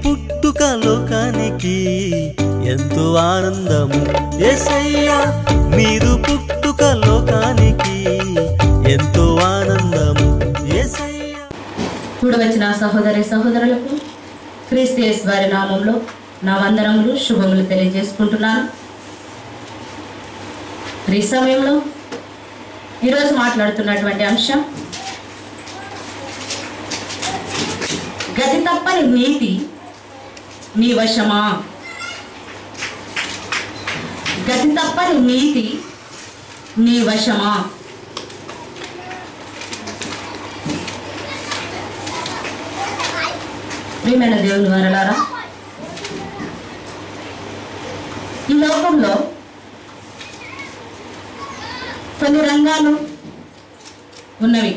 పుట్టుక లోకానికి ఎంతో ఆనందము ఎసయ్యా మీరు పుట్టుక లోకానికి ఎంతో ఆనందము ఎసయ్యా కూడి వచ్చిన సహోదరి సహోదరులకు క్రీస్తు యేసు వారి నామంలో నా వందనములు శుభములు తెలియజేసుకుంటున్నాను ఈ సమయంలో ఈరోజు మాట్లాడుతున్నటువంటి అంశం గతి తప్పని నీతి నీ వశమా గతి తప్పని నీతి నీ వశమా ప్రియమైన దేవుని వారలారా ఈ లోకంలో కొన్ని రంగాలు ఉన్నవి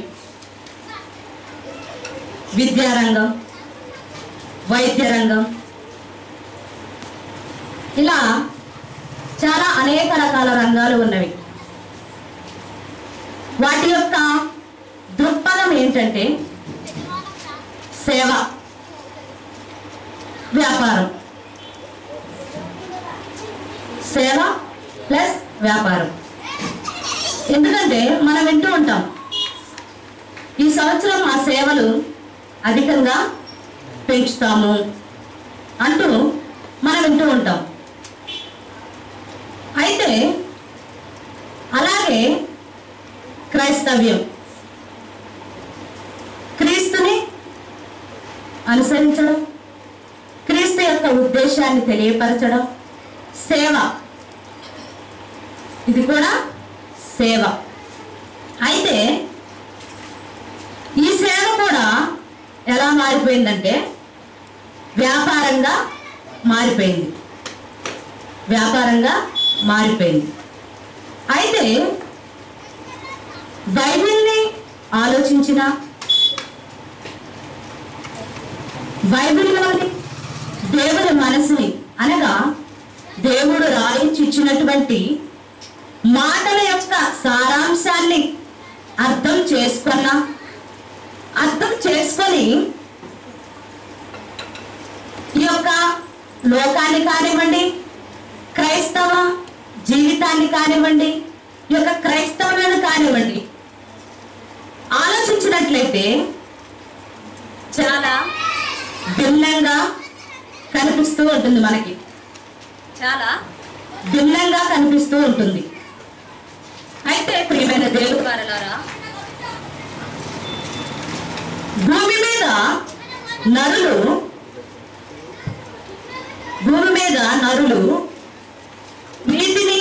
విద్యారంగం వైద్య రంగం ఇలా చాలా అనేక రకాల రంగాలు ఉన్నవి వాటి యొక్క దృక్పథం ఏంటంటే సేవ వ్యాపారం సేవ ప్లస్ వ్యాపారం ఎందుకంటే మనం వింటూ ఉంటాం ఈ సంవత్సరం ఆ సేవలు అధికంగా పెంచుతాము అంటూ మనం వింటూ ఉంటాం అయితే అలాగే క్రైస్తవ్యం క్రీస్తుని అనుసరించడం క్రీస్తు యొక్క ఉద్దేశాన్ని తెలియపరచడం సేవ ఇది కూడా సేవ అయితే ఈ సేవ కూడా ఎలా మారిపోయిందంటే వ్యాపారంగా మారిపోయింది వ్యాపారంగా మారిపోయింది అయితే బైబిల్ని ఆలోచించిన బైబిల్లోని దేవుని మనసుని అనగా దేవుడు రాయించి ఇచ్చినటువంటి మాటల యొక్క సారాంశాన్ని అర్థం చేసుకున్న అర్థం చేసుకొని ఈ యొక్క లోకాన్ని కానివ్వండి క్రైస్తవ జీవితాన్ని కానివ్వండి ఈ యొక్క క్రైస్తవులను కానివ్వండి ఆలోచించినట్లయితే చాలా భిన్నంగా కనిపిస్తూ ఉంటుంది మనకి చాలా భిన్నంగా కనిపిస్తూ ఉంటుంది అయితే ప్రియమైన దేవుడు వారలారా భూమి మీద నరులు భూమి మీద నరులు నీతిని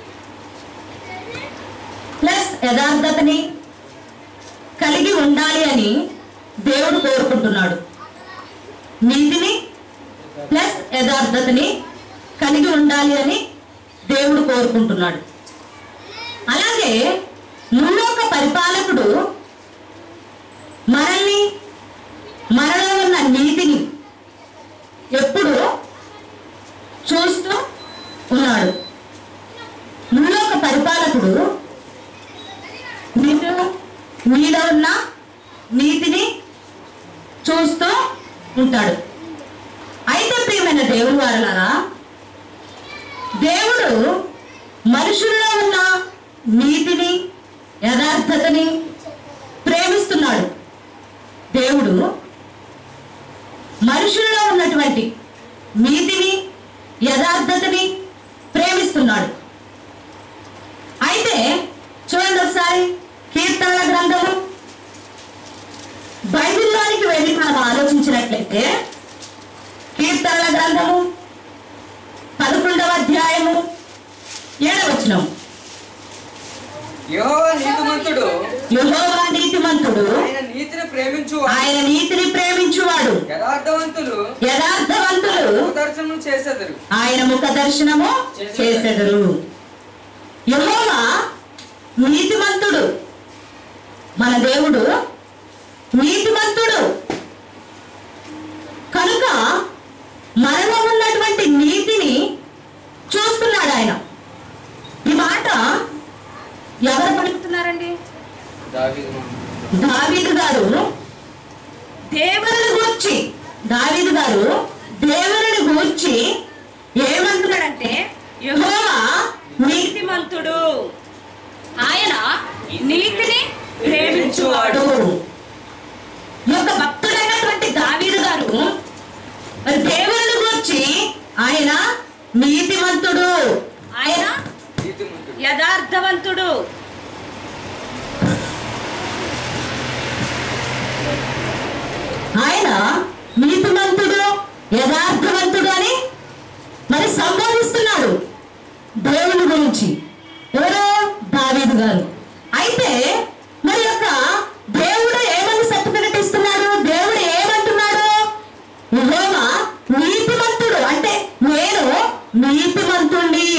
ప్లస్ యథార్థతని కలిగి ఉండాలి అని దేవుడు కోరుకుంటున్నాడు నీతిని ప్లస్ యథార్థతని కలిగి ఉండాలి అని దేవుడు కోరుకుంటున్నాడు అలాగే ముల్లోక పరిపాలకుడు మనల్ని మనలో ఉన్న నీతిని ఎప్పుడు చూస్తూ ఉన్నాడు ముల్లోక పరిపాలకుడు నిన్ను నీలో ఉన్న నీతిని చూస్తూ ఉంటాడు అయితే ప్రియమైన దేవుని వారలారా దేవుడు మనుషుల్లో ఉన్న నీతిని యథార్థతని ప్రేమిస్తున్నాడు దేవుడు మనుషుల్లో ఉన్నటువంటి నీతిని యథార్థతని ప్రేమిస్తున్నాడు అయితే చూడండి ఒకసారి కీర్తనల గ్రంథము బైబిల్లోనికి వెళ్ళి మనం ఆలోచించినట్లయితే కీర్తనల గ్రంథము పదకొండవ అధ్యాయము ఏడవచనం యెహోవా నీతిమంతుడు యెహోవా నీతిమంతుడు ఆయన నీతిని ప్రేమించు ఆయన నీతిని ప్రేమించువాడు యథార్థవంతులు యథార్థవంతులు దర్శనం చేసేదరు ఆయన ముఖ దర్శనము చేసెదరు యెహోవా నీతిమంతుడు మన దేవుడు నీతిమంతుడు కనుక మనలో ఉన్నటువంటి నీతిని చూస్తున్నాడు ఆయన ఈ మాట ఎవరు పలుకుతున్నారండి దావీదు దావీదు గారు దేవుని గురించి దావీదు గారు దేవుని గూర్చి ఏమంటున్నాడంటే యెహోవా నీతిమంతుడు ఆయన నీతిని ప్రేమించువాడు వాడు ఈ యొక్క భక్తుడైనటువంటి దావీదు గారు మరి దేవుని గూర్చి ఆయన నీతిమంతుడు ఆయన నీతిమంతుడు యథార్థవంతుడు ఆయన నీతిమంతుడు యథార్థవంతుడు అని మరి సంబోధిస్తున్నాడు దేవుని గురించి ఎవరు దావీదు గారు అయితే మరి యొక్క దేవుడు ఏమని సర్టిఫికెట్ ఇస్తున్నాడు దేవుడు ఏమంటున్నాడు యెహోవా నీతిమంతుడు అంటే నేను నీతిమంతుణ్ణి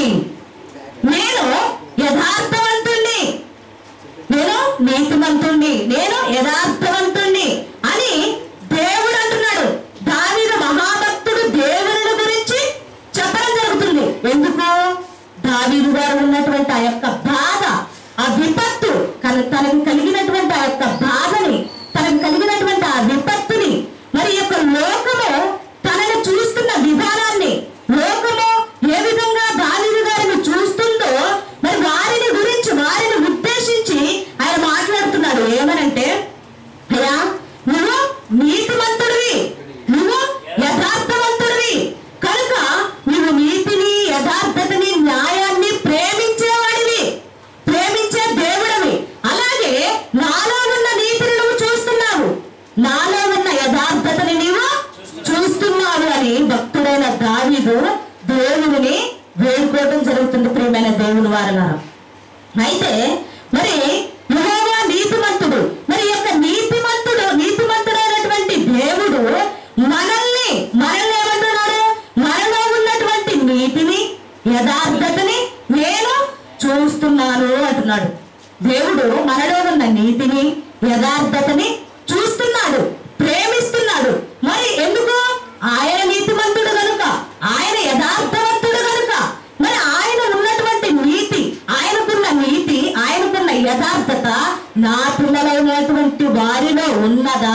నేను యథార్థవంతుణ్ణి నేను నీతిమంతుణ్ణి నేను యథార్థవంతుణ్ణి అని దేవుడు అంటున్నాడు దావీదు మహాభక్తుడు దేవుని గురించి చెప్పడం జరుగుతుంది ఎందుకు దావీదు గారు ఉన్నటువంటి ఆ యొక్క బాధ ఆ విపత్తు కన- తనకు కలిగినటువంటి ఆ యొక్క బాధని తనకు కలిగినటువంటి ఆ విపత్తుని మరి ఈ యొక్క లోకము తనను చూస్తున్న విధానాన్ని లోకము ఏ విధంగా దావీదు గారిని చూస్తుందో మరి వారిని గురించి వారిని ఉద్దేశించి ఆయన మాట్లాడుతున్నాడు ఏమనంటే అయ్యా నువ్వు నీతిమంతుడివి నువ్వు యథార్థవంతుడివి కనుక నువ్వు నీతిని యథార్థతని న్యాయాన్ని ప్రేమించేవాడివి ప్రేమించే దేవుడవి అలాగే నాలో ఉన్న నీతిని నువ్వు చూస్తున్నావు నాలో ఉన్న యథార్థతని నీవు చూస్తున్నావు అని భక్తుడైన దావీదు దేవుని వేడుకోవడం జరుగుతుంది ప్రియమైన దేవుని వారన అయితే మరి యెహోవా నీతిమంతుడు మరి ఈ యొక్క నీతిమంతుడు నీతిమంతుడైనటువంటి దేవుడు మనల్ని మనల్ని ఏమంటున్నాడు మనలో ఉన్నటువంటి నీతిని యథార్థతని నేను చూస్తున్నాను అంటున్నాడు దేవుడు మనలో ఉన్న నీతిని యథార్థతని చూస్తున్నాడు ప్రేమిస్తున్నాడు మరి ఎందుకు ఆయన నీతిమంతుడు కనుక ఆయన యథార్థవంతుడు కనుక మరి ఆయన ఉన్నటువంటి నీతి ఆయనకున్న నీతి ఆయనకున్న యథార్థత నా పిల్లలైనటువంటి వారిలో ఉన్నదా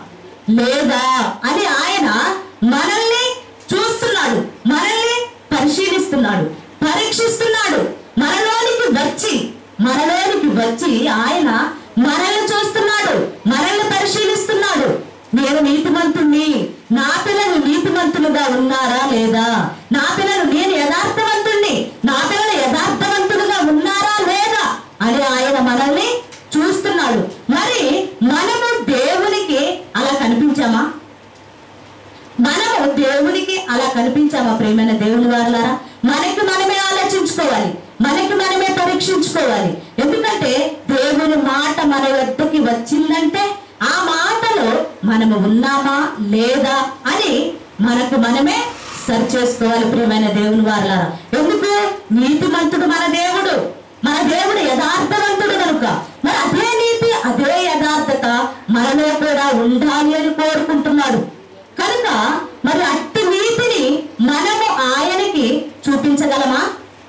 లేదా అని ఆయన మనల్ని చూస్తున్నాడు మనల్ని పరిశీలిస్తున్నాడు పరీక్షిస్తున్నాడు మనలోనికి వచ్చి మనలోనికి వచ్చి ఆయన మనల్ని చూస్తున్నాడు మనల్ని పరిశీలిస్తున్నాడు నేను నీతిమంతుణ్ణి నా పిల్లలు నీతిమంతులుగా ఉన్నారా లేదా నా పిల్లలు నేను యథార్థవంతుణ్ణి నా పిల్లలు యథార్థవంతులుగా ఉన్నారా లేదా అని ఆయన మనల్ని చూస్తున్నాడు మరి మనము దేవునికి అలా కనిపించామా మనము దేవునికి అలా కనిపించామా ప్రేమైన దేవుని వారులారా మనకి మనమే ఆలోచించుకోవాలి మనకి మనమే పరీక్షించుకోవాలి ఎందుకంటే దేవుని మాట మన వద్దకి వచ్చిందంటే ఆ మాటలో మనము ఉన్నామా లేదా అని మనకు మనమే సరి చేసుకోవాలి ప్రియమైన దేవుని వారులారా ఎందుకు నీతిమంతుడు మన దేవుడు మన దేవుడు యథార్థవంతుడు కనుక మరి అదే నీతి అదే యథార్థత మనలో కూడా ఉండాలి అని కోరుకుంటున్నాడు కనుక మరి అట్టి నీతిని మనము ఆయనకి చూపించగలమా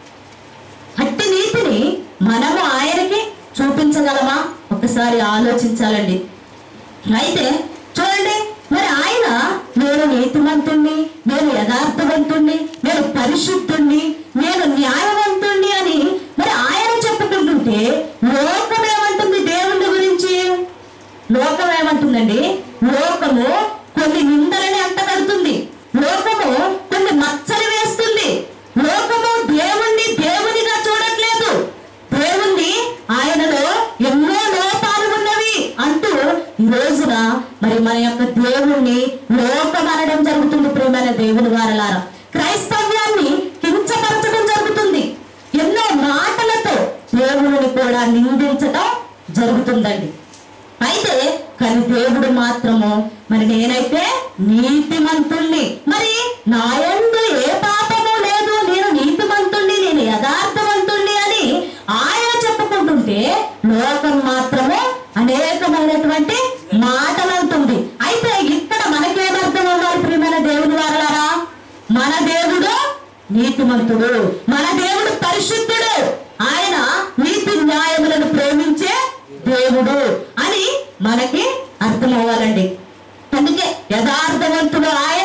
అట్టి నీతిని మనము ఆయనకి చూపించగలమా ఒకసారి ఆలోచించాలండి అయితే చూడండి మరి ఆయన నేను నీతిమంతుణ్ణి నేను యథార్థవంతుణ్ణి నేను పరిశుద్ధుణ్ణి నేను న్యాయవంతుణ్ణి అని మరి ఆయన చెప్పుకుంటుంటే లోకం ఏమంటుంది దేవుని గురించి లోకం ఏమంటుందండి లోకము కొన్ని నిందలని అంటగడుతుంది లోకము కొన్ని మచ్చలు వేస్తుంది లోకము దేవుణ్ణి దేవునిగా చూడట్లేదు దేవుణ్ణి ఆయనలో ఎన్నో లోపాలు ఉన్నవి అంటూ ఈ రోజున మరి మన యొక్క దేవుణ్ణి లోకం అనడం జరుగుతుంది ప్రేమైన దేవుని వారలారా క్రైస్తవ్యాన్ని కించపరచడం జరుగుతుంది ఎన్నో మాటలతో దేవుని కూడా నిందించడం జరుగుతుందండి అయితే కానీ దేవుడు మాత్రము మరి నేనైతే నీతిమంతుణ్ణి మరి నా యందు ఏ పాపము లేదు నేను నీతిమంతుణ్ణి నేను యథార్థవంతుణ్ణి అని ఆయన చెప్పుకుంటుంటే లోకం మాత్రము అనేకమైనటువంటి మాటలు అంటుంది అయితే ఇక్కడ మనకేమర్థం అవ్వాలి ప్రియమైన దేవుని వారలారా మన దేవుడు నీతిమంతుడు మన దేవుడు పరిశుద్ధుడు ఆయన నీతి న్యాయములను ప్రేమించే దేవుడు అని మనకి అర్థం అవ్వాలండి అందుకే యథార్థవంతుడు ఆయన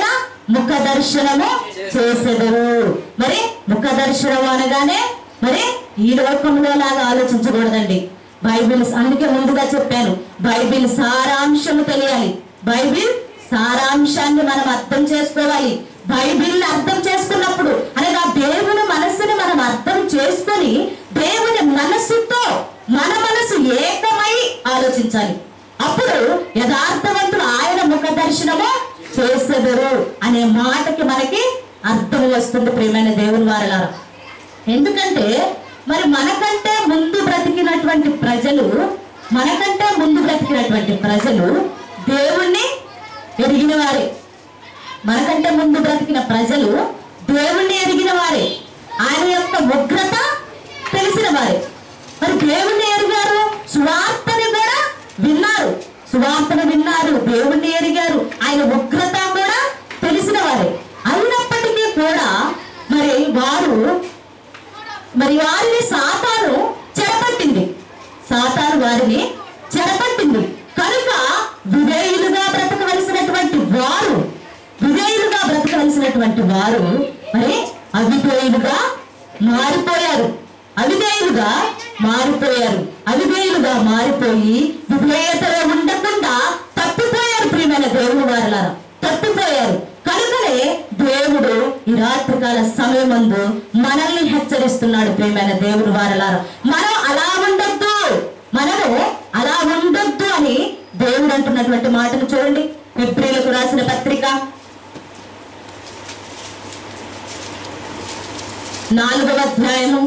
ముఖ దర్శనము చేసెదరు మరి ముఖ దర్శనం అనగానే మరి ఈ లోకంలో లాగా ఆలోచించకూడదండి బైబిల్ అందుకే ముందుగా చెప్పాను బైబిల్ సారాంశము తెలియాలి బైబిల్ సారాంశాన్ని మనం అర్థం చేసుకోవాలి బైబిల్ అర్థం చేసుకున్నప్పుడు అనగా దేవుని మనస్సుని మనం అర్థం చేసుకొని దేవుని మనస్సుతో మన మనసు ఏకమై ఆలోచించాలి అప్పుడు యథార్థవంతులు ఆయన ముఖ దర్శనము చేసెదరు అనే మాటకి మనకి అర్థం వస్తుంది ప్రియమైన దేవుని వారలారా ఎందుకంటే మరి మనకంటే ముందు బ్రతికినటువంటి ప్రజలు మనకంటే ముందు బ్రతికినటువంటి ప్రజలు దేవుణ్ణి ఎరిగిన వారే మనకంటే ముందు బ్రతికిన ప్రజలు దేవుణ్ణి ఎరిగిన వారే ఆయన యొక్క ఉగ్రత తెలిసిన వారే మరి దేవుణ్ణి ఎరిగారు సువార్తని కూడా విన్నారు సువార్తను విన్నారు దేవుణ్ణి ఎరిగారు ఆయన ఉగ్రత కూడా తెలిసిన వారే అయినప్పటికీ కూడా మరి వారు మరి వారిని సాతాను చెరపట్టింది సాతాను వారిని చెరపట్టింది కనుక విధేయులుగా బ్రతకవలసినటువంటి వారు విధేయులుగా బ్రతకవలసినటువంటి వారు మరి అవిధేయులుగా మారిపోయారు అవిధేయులుగా మారిపోయారు అవిధేయులుగా మారిపోయి విధేయతలో ఉండకుండా తప్పిపోయారు ప్రియమైన దేవుని వారలారా తప్పిపోయారు కనుకనే దేవుడు ఈ రాత్రికాల సమయమందు మనల్ని హెచ్చరిస్తున్నాడు ప్రియమైన దేవుని వారలారా మనం అలా ఉండొద్దు మనము అలా ఉండొద్దు అని దేవుడు అంటున్నటువంటి మాటను చూడండి ఎప్రిలకు రాసిన పత్రిక నాలుగవ అధ్యాయము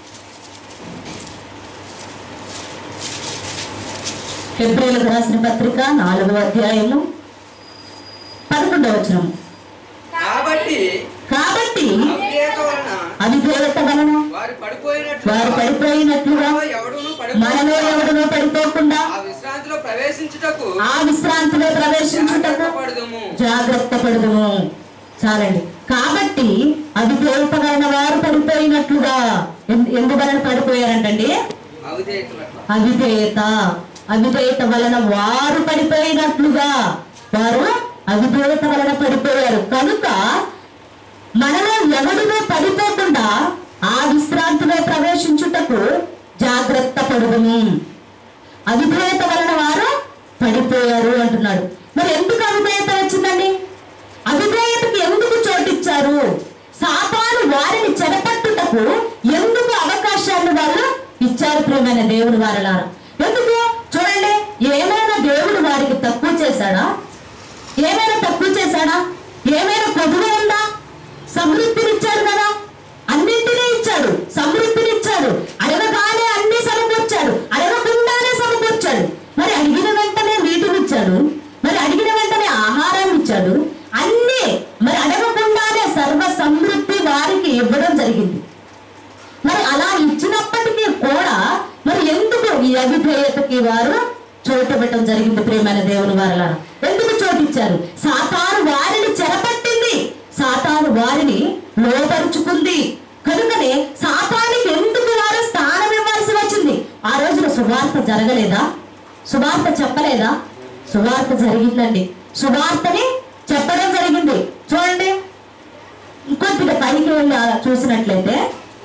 ఫిబ్రిలకు రాసిన పత్రిక నాలుగవ అధ్యాయము పదకొండవ వచనము కాబట్టి కాబట్టి అవిధేయత వలన అవిధేయత వలన వారు పడిపోయినట్లు వారు పడిపోయినట్లుగా ఎవడును మనలో ఎవడునో పడిపోకుండా ఆ విశ్రాంతిలో ప్రవేశించుటకు ఆ విశ్రాంతిలో ప్రవేశించుటకు పడదము జాగ్రత్త పడదుము చాలండి కాబట్టి అవిధేయత వలన వారు పడిపోయినట్లుగా ఎందు- ఎందువలన పడిపోయారంటండి అవిధేయత పట్ల అవిధేయత అవిధేయత వలన వారు పడిపోయినట్లుగా వారు అవిధేయత వలన పడిపోయారు కనుక మనలో ఎవరినో పడిపోకుండా ఆ విశ్రాంతిలో ప్రవేశించుటకు జాగ్రత్త పడుదుము అవిధేయత వలన వారు పడిపోయారు అంటున్నాడు మరి ఎందుకు అవిధేయత వచ్చిందండి అవిధేయతకి ఎందుకు చోటిచ్చారు సాతాను వారిని చెడపట్టుటకు ఎందుకు అవకాశాన్ని వాళ్ళు ఇచ్చారు ప్రియమైన దేవుడు వారలారా ఎందుకు చూడండి ఏమైనా దేవుడు వారికి తక్కువ చేశాడా ఏమైనా తక్కువ చేశాడా ఏమైనా కొద్దుగా ఉందా సమృద్ధినిచ్చాడు కదా అన్నింటినీ ఇచ్చాడు సమృద్ధినిచ్చాడు అడగగానే అన్ని సమకూర్చాడు అడగకుండానే సమకూర్చాడు మరి అడిగిన వెంటనే వీటిని ఇచ్చాడు మరి అడిగిన వెంటనే ఆహారం ఇచ్చాడు అన్ని మరి అడగకుండానే సర్వ సమృద్ధి వారికి ఇవ్వడం జరిగింది మరి అలా ఇచ్చినప్పటికీ కూడా మరి ఎందుకు ఈ అవిధేయతకి వారు చోటు పెట్టడం జరిగింది ప్రేమైన దేవుని వారలా ఎందుకు చోటు ఇచ్చారు సాతాను వారిని చెరపట్టింది సాతాను వారిని లోపరుచుకుంది కనుకనే సాతానికి ఎందుకు వారు స్థానం ఇవ్వాల్సి వచ్చింది ఆ రోజున సువార్త జరగలేదా సువార్త చెప్పలేదా సువార్త జరిగిందండి సువార్తని చెప్పడం జరిగింది చూడండి ఇంకొద్దిగా పైకి వెళ్ళి ఆ చూసినట్లయితే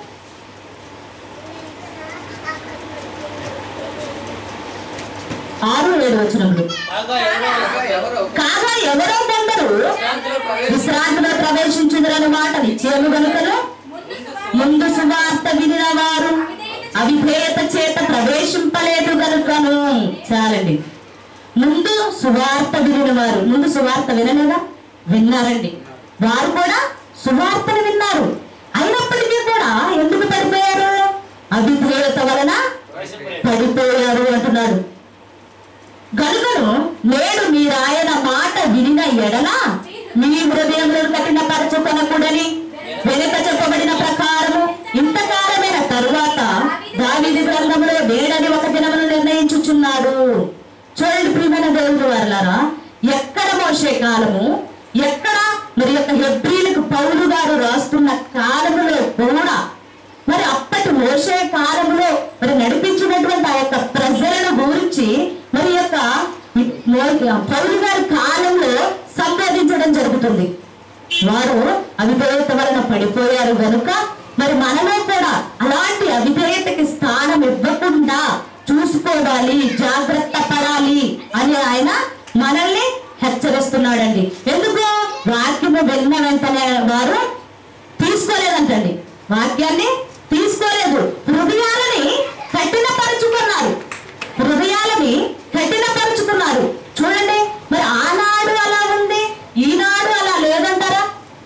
ఆరు ఏడు వచనములు కాగా ఎవరో కాగా ఎవరో కొందరు విశ్రాంతిలో ప్రవేశ విశ్రాంతిలో ప్రవేశించుదురని మాట నిశ్చయము గనుకను ముందు సువార్త వినిన వారు అవిధేయత చేత ప్రవేశింపలేదు గనుకను చాలండి ముందు సువార్త వినిన వారు ముందు సువార్త వినలేదా విన్నారండి వారు కూడా సువార్తను విన్నారు అయినప్పటికీ కూడా ఎందుకు పడిపోయారు అవిధేయత వలన పడిపోయారు అంటున్నాడు గనుకను నేడు మీరాయన మాట వినిన ఎడల మీ హృదయములను కఠినపరచుకొనకూడని వెనుక చెప్పబడిన ప్రకారము ఇంతకాలమైన తరువాత దావిది గ్రంథంలో నేడని ఒక దినమును నిర్ణయించుచున్నాడు చూడండి ప్రియమైన దేవుడు వారలారా ఎక్కడ మోసే కాలము ఎక్కడ మరి యొక్క హెబ్రీలకు పౌలు గారు రాస్తున్న కాలములో కూడా మరి అప్పటి మోసే కాలంలో మరి నడిపించినటువంటి ఆ యొక్క ప్రజలను గురించి మరి యొక్క ఈ మో- పౌలు గారి కాలంలో సంపాదించడం జరుగుతుంది వారు అవిధేయత వలన పడిపోయారు గనుక మరి మనలో కూడా అలాంటి అవిధేయతకి స్థానం ఇవ్వకుండా చూసుకోవాలి జాగ్రత్త పడాలి అని ఆయన మనల్ని హెచ్చరిస్తున్నాడండి ఎందుకు వాక్యము వెళ్ళిన వెంటనే వారు తీసుకోలేదంటండి వాక్యాన్ని తీసుకోలేదు హృదయాలని కఠినపరుచుకున్నారు హృదయాలని కఠినపరుచుకున్నారు చూడండి మరి ఆనాడు అలా ఉంది ఈనాడు అలా లేదంటారా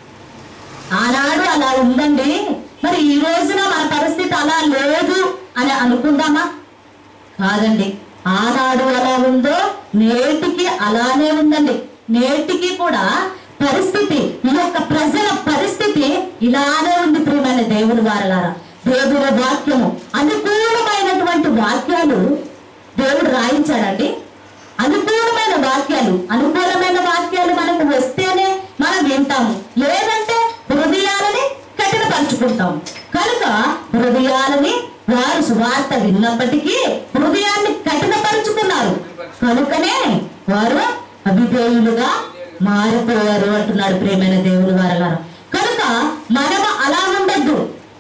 ఆనాడు అలా ఉందండి మరి ఈ రోజున మన పరిస్థితి అలా లేదు అని అనుకుందామా కాదండి ఆనాడు అలా ఉందో నేటికి అలానే ఉందండి నేటికి కూడా పరిస్థితి ఈ యొక్క ప్రజల పరిస్థితి ఇలానే ఉంది ప్రియమైన దేవుని వారలారా దేవుని వాక్యము అనుకూలమైనటువంటి వాక్యాలు దేవుడు రాయించాడండి అనుకూలమైన వాక్యాలు అనుకూలమైన వాక్యాలు మనకు వస్తేనే మనం వింటాము లేదంటే హృదయాలని కఠినపరుచుకుంటాం కనుక హృదయాలని వారు సువార్త విన్నప్పటికీ హృదయాన్ని కఠినపరుచుకున్నారు కనుకనే వారు అవిధేయులుగా మారిపోయారు అంటున్నాడు ప్రేమైన దేవుని వారలారా కనుక మనము అలా ఉండద్దు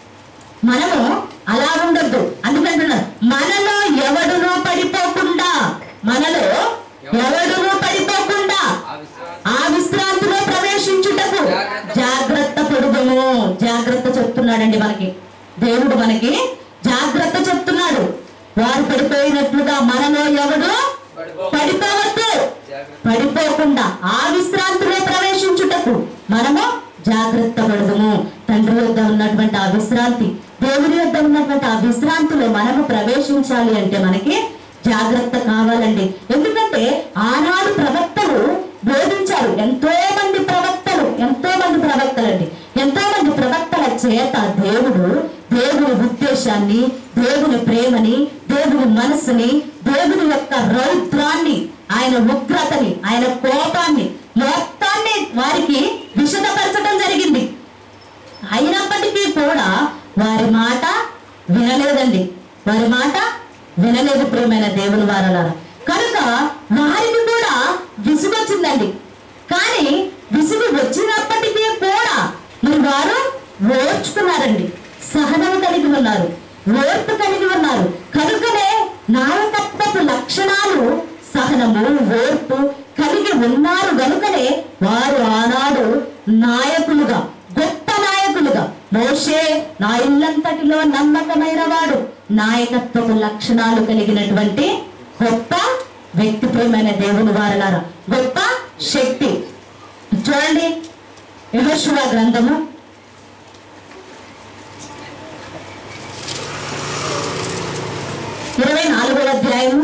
మనము అలా ఉండొద్దు అందుకంటున్నారు మనలో ఎవడునూ పడిపోకుండా మనలో ఎవడునూ పడిపోకుండా ఆ విశ్వాసం ఆ విశ్రాంతిలో ప్రవేశించుటకు జాగ్రత్త పడుదము జాగ్రత్త చెప్తున్నాడండి మనకి దేవుడు మనకి జాగ్రత్త చెప్తున్నాడు వారు పడిపోయినట్లుగా మనలో ఎవడు పడిపోవద్దు పడిపోకుండా ఆ విశ్రాంతిలో ప్రవేశించుటకు మనము జాగ్రత్త పడదము తండ్రి వద్ద ఉన్నటువంటి ఆ విశ్రాంతి దేవుని వద్ద ఉన్నటువంటి ఆ విశ్రాంతిలో మనము ప్రవేశించాలి అంటే మనకి జాగ్రత్త కావాలండి ఎందుకంటే ఆనాడు ప్రవక్తలు బోధించారు ఎంతో మంది ప్రవక్తలు ఎంతో మంది ప్రవక్తలండి ఎంతో మంది ప్రవక్తల చేత దేవుడు దేవుని ఉద్దేశాన్ని దేవుని ప్రేమని దేవుని మనసుని దేవుని యొక్క రౌద్రాన్ని ఆయన ఉగ్రతని ఆయన కోపాన్ని మొత్తాన్ని వారికి విషదపరచడం జరిగింది అయినప్పటికీ కూడా వారి మాట వినలేదండి వారి మాట వినలేదు ప్రియమైన దేవుని వారలారా కనుక వారికి కూడా విసుగొచ్చిందండి కానీ విసుగు వచ్చినప్పటికీ కూడా మరి వారు ఓర్చుకున్నారండి సహనం కలిగి ఉన్నారు ఓర్పు కలిగి ఉన్నారు కనుకనే నాయకత్వపు లక్షణాలు సహనము ఓర్పు కలిగి ఉన్నారు గనుకనే వారు ఆనాడు నాయకులుగా గొప్ప నాయకులుగా మోషే నా ఇల్లంతటిలో నమ్మకమైన వాడు నాయకత్వపు లక్షణాలు కలిగినటువంటి గొప్ప వ్యక్తి ప్రేమైన దేవుని వారలారా గొప్ప శక్తి చూడండి యెహోషువ గ్రంథము ఇరవై నాలుగవ అధ్యాయము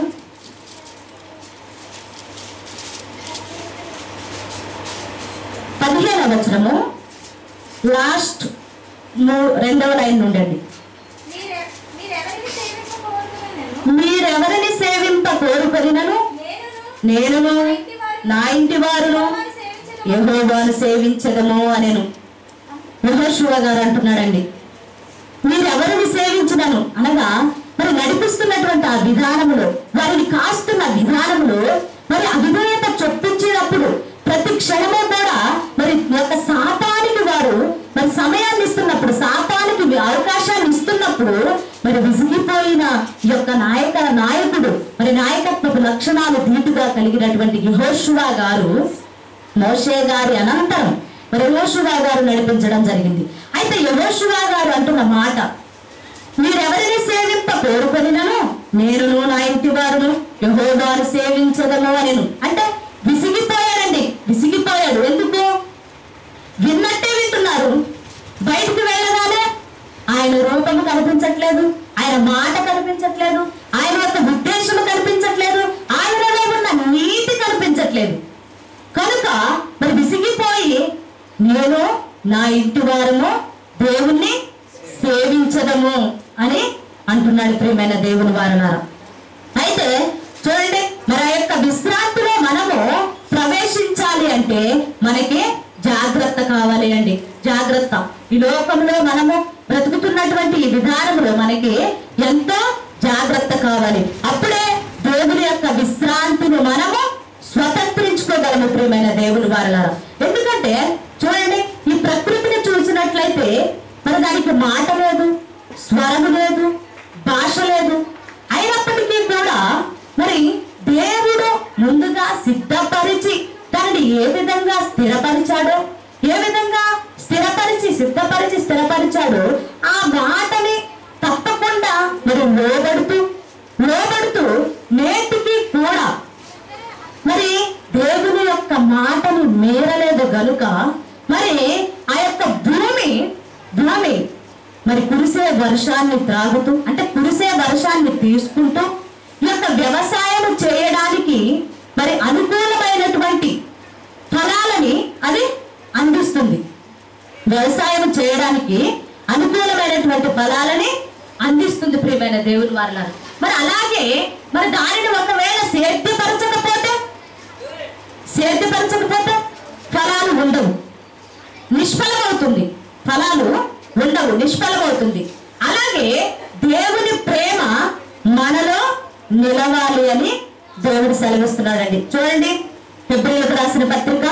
పదిహేనవ వచనము లాస్ట్ మూ- రెండవ లైన్ నుండండి మీరె- మీరెవరిని సేవింపకోరుకునేను? మీరెవరిని సేవింప కోరుకొనినను నేనును నేనును నా ఇంటి వారును యెహోవాను సేవించెదము. యహోవాను సేవించదము అనేను యహోశువ గారు అంటున్నాడండి మీరెవరిని సేవించదను అనగా మరి నడిపిస్తున్నటువంటి ఆ విధానములో వారిని కాస్తున్న విధానములో మరి అవిధేయత చొప్పించినప్పుడు ప్రతి క్షణము కూడా మరి ఈ యొక్క శాతానికి వారు మరి సమయాన్ని ఇస్తున్నప్పుడు శాతానికి వి- అవకాశాన్ని ఇస్తున్నప్పుడు మరి విసిగిపోయిన ఈ యొక్క నాయక నాయకుడు మరి నాయకత్వపు లక్షణాలు ధీటుగా కలిగినటువంటి యహోషువా గారు మోషే గారి అనంతరం మరి యహోషువా గారు నడిపించడం జరిగింది అయితే యహోషువా గారు అంటున్న మాట మీరెవరిని సేవింప కోరుకొనినను నేనును నా ఇంటి వారును యహోవాను సేవించదము అనెను అంటే విసిగిపోయాడండి విసిగిపోయాడు ఎందుకు విన్నట్టే వింటున్నారు బయటికి వెళ్ళగానే ఆయన రూపము కనిపించట్లేదు ఆయన మాట కనిపించట్లేదు ఆయన యొక్క ఉద్దేశం కనిపించట్లేదు ఆయనలో ఉన్న నీతి కనిపించట్లేదు కనుక మరి విసిగిపోయి నేను నా ఇంటి వారము దేవుణ్ణి సేవించదము అని అంటున్నాడు ప్రియమైన దేవుని వారనారా అయితే చూడండి మరి ఆ యొక్క విశ్రాంతిలో మనము ప్రవేశించాలి అంటే మనకి జాగ్రత్త కావాలి అండి జాగ్రత్త ఈ లోకంలో మనము బ్రతుకుతున్నటువంటి ఈ విధానంలో మనకి ఎంతో జాగ్రత్త కావాలి అప్పుడే దేవుని యొక్క విశ్రాంతిని మనము స్వతంత్రించుకోగలము ప్రియమైన దేవుని వారలారా ఎందుకంటే చూడండి ప్రకృతిని చూసినట్లయితే మరి దానికి మాట లేదు స్వరము లేదు భాష లేదు అయినప్పటికీ కూడా మరి దేవుడు ముందుగా సిద్ధపరిచి దానిని ఏ విధంగా స్థిరపరిచాడో ఏ విధంగా స్థిరపరిచి సిద్ధపరిచి స్థిరపరిచాడో ఆ మాటని తప్పకుండా మరి లోబడుతూ లోబడుతూ నేటికి కూడా మరి దేవుని యొక్క మాటను మీరలేదు గనుక మరి ఆ యొక్క భూమి భూమి మరి కురిసే వర్షాన్ని త్రాగుతూ అంటే కురిసే వర్షాన్ని తీసుకుంటూ ఈ యొక్క వ్యవసాయం చేయడానికి మరి అనుకూలమైనటువంటి ఫలాలని అది అందిస్తుంది వ్యవసాయం చేయడానికి అనుకూలమైనటువంటి ఫలాలని అందిస్తుంది ప్రియమైన దేవుని వారల మరి అలాగే మరి దానిని ఒకవేళ సేద్యపరచకపోతే సేద్యపరచకపోతే ఫలాలు ఉండవు నిష్ఫలమవుతుంది ఫలాలు ఉండవు నిష్ఫలమవుతుంది అలాగే దేవుని ప్రేమ మనలో నిలవాలి అని దేవుడు సెలవిస్తున్నాడండి చూడండి ఫిబ్రవరికి రాసిన పత్రిక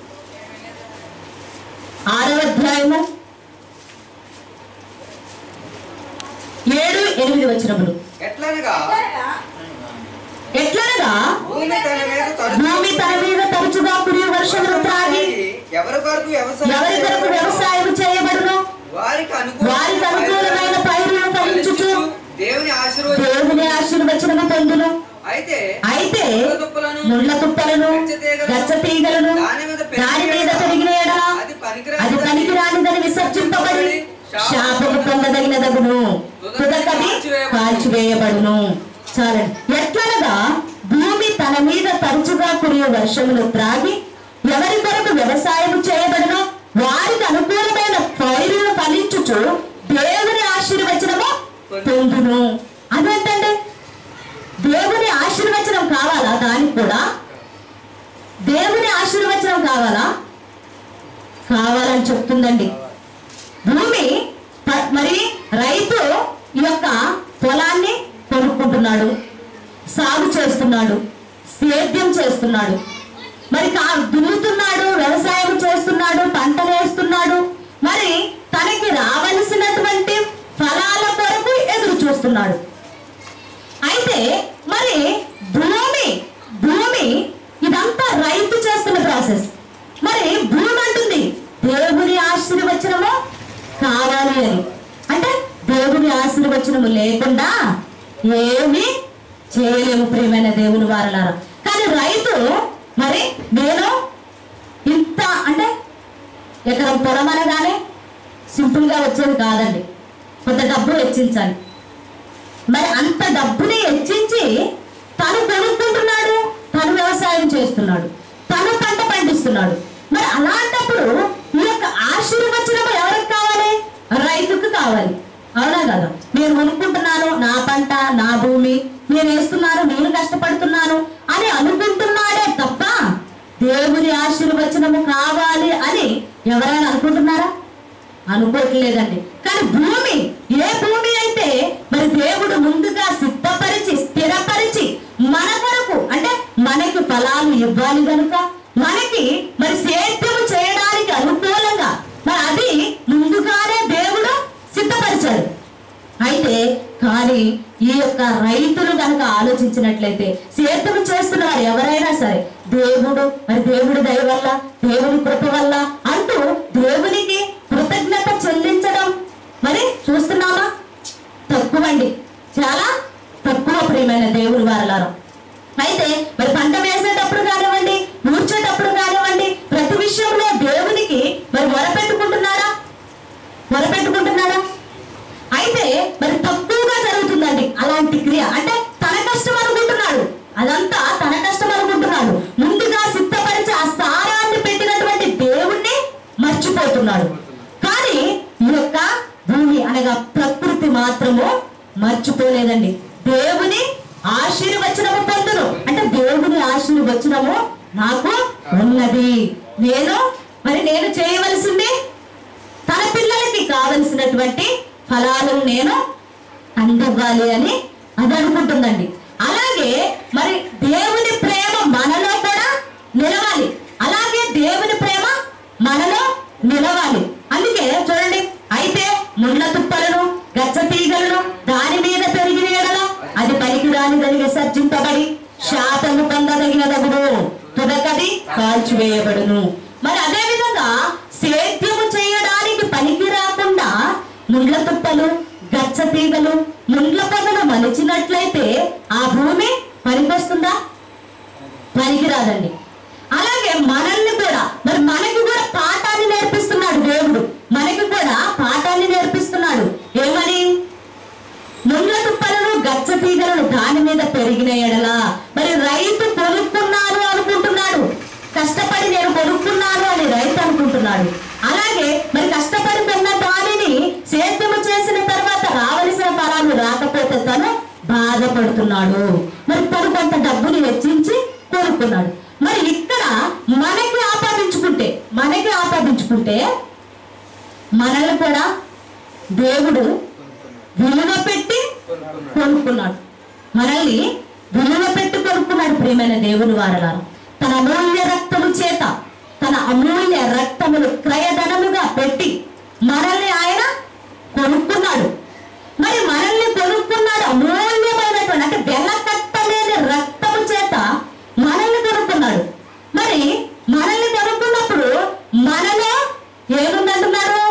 ఆరవ అధ్యాయము ఏడు ఎనిమిది వచ్చినప్పుడు ఎట్లనగా ఎట్లనగా ఎట్లనగా భూమి తన మీద తరచు- భూమి తన మీద తరచుగా కురి వర్షములు త్రాగి ఎవరి కొరకు వ్యవసాయం ఎవరి కొరకు చేయబడునో వ్యవసాయం చేయబడును వారికి వారికి అనుకూలమైన పైరులను ఫలించుచు దేవుని ఆశీర్వదించు దేవుని ఆశీర్వచనము పొందును అయితే అయితే ముళ్ళ తుప్పలను, ముళ్ళ తుప్పలను గచ్చ తీగలను, గచ్చ తీగలను దాని మీద పెరిగిన దాని మీద ఎడల పెరిగిన ఎడల అది పనికిరానిదని అది పనికిరానిదని విసర్జింపబడి శాపము పొందదగినదగును తుదకది కాల్చివేయబడును చాలండి ఎట్లనగా భూమి తన మీద తరచుగా కురియ వర్షములు త్రాగి ఎవరి కొరకు వ్యవసాయం చేయబడునో వారికి అనుకూలమైన పైరులను ఫలించుచు దేవుని ఆశీర్వచనము పొందును అదేంటండి దేవుని ఆశీర్వచనం కావాలా దానికి కూడా దేవుని ఆశీర్వచనం కావాలా కావాలని చెప్తుందండి భూమి ప- మరి రైతు ఈ యొక్క పొలాన్ని కొనుక్కుంటున్నాడు సాగు చేస్తున్నాడు సేద్యం చేస్తున్నాడు మరి కా దున్నుతున్నాడు వ్యవసాయం చేస్తున్నాడు పంటలు వేస్తున్నాడు మరి తనకి రావలసినటువంటి ఫలాల కొరకు ఎదురు చూస్తున్నాడు అయితే మరి భూమి భూమి ఇదంతా రైతు చేస్తున్న ప్రాసెస్ మరి భూమి అంటుంది దేవుని ఆశీర్వచనము కావాలి అని అంటే దేవుని ఆశీర్వచనము లేకుండా ఏమీ చేయలేము ప్రియమైన దేవుని వారలారా కానీ రైతు మరి నేను ఇంత అంటే ఎకరం పొలం అనగానే సింపుల్ గా వచ్చేది కాదండి కొంత డబ్బు వెచ్చించాలి మరి అంత డబ్బుని హెచ్చించి తను కొనుక్కుంటున్నాడు తను వ్యవసాయం చేస్తున్నాడు తను పంట పండిస్తున్నాడు మరి అలాంటప్పుడు ఈ యొక్క ఆశీర్వచనం ఎవరికి కావాలి రైతుకు కావాలి అవునా కదా నేను కొనుక్కుంటున్నాను నా పంట నా భూమి నేను వేస్తున్నాను నేను కష్టపడుతున్నాను అని అనుకుంటున్నాడే తప్ప దేవుని ఆశీర్వచనము కావాలి అని ఎవరైనా అనుకుంటున్నారా అనుకోవట్లేదండి కానీ భూమి ఏ భూమి అయితే మరి దేవుడు ముందుగా సిద్ధపరిచి స్థిరపరిచి మన కొరకు అంటే మనకి ఫలాలు ఇవ్వాలి కనుక మనకి మరి సేద్యము చేయడానికి అనుకూలంగా మరి అది ముందుగానే దేవుడు సిద్ధపరిచాడు అయితే కానీ ఈ యొక్క రైతులు కనుక ఆలోచించినట్లయితే సేద్యం చేస్తున్న వారు ఎవరైనా సరే దేవుడు మరి దేవుడి దయ వల్ల దేవుని కృప వల్ల అంటూ దేవునికి కృతజ్ఞత చెల్లించడం మరి చూస్తున్నామా తక్కువండి చాలా తక్కువ ప్రియమైన దేవుని వారలారా అయితే మరి పంట వేసేటప్పుడు కానివ్వండి నూర్చేటప్పుడు కానివ్వండి ప్రతి విషయంలో దేవునికి మరి మొరపెట్టుకుంటున్నారా మొరపెట్టుకుంటున్నారా అయితే మరి తక్కువగా జరుగుతుందండి అలాంటి క్రియ అంటే తన కష్టం అనుకుంటున్నాడు అదంతా తన కష్టం అనుకుంటున్నాడు ముందుగా సిద్ధపరిచి ఆ సారాన్ని పెట్టినటువంటి దేవుణ్ణి మర్చిపోతున్నాడు కానీ ఈ యొక్క భూమి అనగా ప్రకృతి మాత్రము మర్చిపోలేదండి దేవుని ఆశీర్వచనము పొందును అంటే దేవుని ఆశీర్వచనము నాకు ఉన్నది నేను మరి నేను చేయవలసింది తన పిల్లలకి కావలసినటువంటి ఫలాలను నేను అందివ్వాలి అని అది అనుకుంటుందండి అలాగే మరి దేవుని ప్రేమ మనలో కూడా నిలవాలి అలాగే దేవుని ప్రేమ మనలో నిలవాలి శాపము పొందదగినదగును తుదకది కాల్చివేయబడును మరి అదే విధంగా సేద్యము చేయడానికి పనికి రాకుండా ముండ్ల తుప్పలు గచ్చ తీగలు ముండ్ల పొదలు మలిచినట్లయితే ఆ భూమి పనికొస్తుందా పనికిరాదండి అలాగే మనల్ని కూడా మరి మనకి కూడా పాఠాన్ని నేర్పిస్తున్నాడు దేవుడు మనకి కూడా పాఠాన్ని నేర్పిస్తున్నాడు ఏమని ముండ్ల తుప్పలను గచ్చ తీగలను దాని మీద పెరిగిన ఎడలా మరి రైతు కొనుక్కున్నాను అనుకుంటున్నాడు కష్టపడి నేను కొనుక్కున్నాను అని రైతు అనుకుంటున్నాడు అలాగే మరి కష్టపడి కొన్న దానిని సేద్యము చేసిన తర్వాత రావలసిన ఫలాలు రాకపోతే తను బాధపడుతున్నాడు మరి తను కొంత డబ్బుని వెచ్చించి కొనుక్కున్నాడు మరి ఇక్కడ మనకి ఆపాదించుకుంటే మనకి ఆపాదించుకుంటే మనల్ని కూడా దేవుడు విలువ పెట్టి కొనుక్కున్నాడు మనల్ని విలువ పెట్టి కొనుక్కున్నాడు ప్రియమైన దేవుని వారలారు తన అమూల్య రక్తము చేత తన అమూల్య రక్తములు క్రయధనముగా పెట్టి మనల్ని ఆయన కొనుక్కున్నాడు మరి మనల్ని కొనుక్కున్నాడు అమూల్యమైనటువంటి అంటే వెలకట్టలేని రక్తము చేత మనల్ని కొనుక్కున్నాడు మరి మనల్ని కొనుక్కున్నప్పుడు మనలో ఏముందంటున్నారు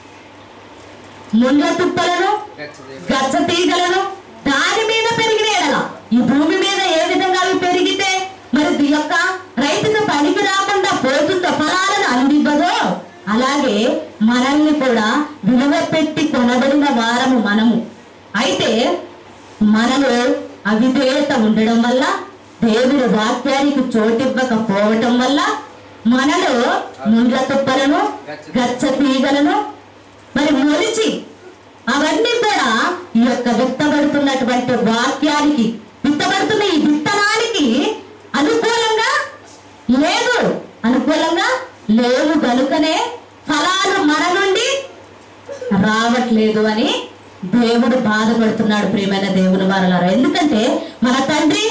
ముండ్ల తుప్పలను గచ్చ తీగలను దాని మీద పెరిగిన ఎడల ఈ భూమి మీద ఏ విధంగా అవి పెరిగితే మరి ఈ యొక్క రైతుకు పనికి రాకుండా పోతుందో ఫలాలను అందివ్వదో అలాగే మనల్ని కూడా విలువ పెట్టి కొనబడిన వారము మనము అయితే మనలో అవిధేయత ఉండడం వల్ల దేవుడి వాక్యానికి చోటివ్వకపోవటం వల్ల మనలో ముండ్ల తుప్పలను గచ్చ తీగలను మరి మొలిచి అవన్నీ కూడా ఈ యొక్క విత్తబడుతున్నటువంటి వాక్యానికి విత్తబడుతున్న ఈ విత్తనానికి అనుకూలంగా లేదు అనుకూలంగా లేవు కనుకనే ఫలాలు మన నుండి రావట్లేదు అని దేవుడు బాధపడుతున్నాడు ప్రియమైన దేవుని వారలారా ఎందుకంటే మన తండ్రి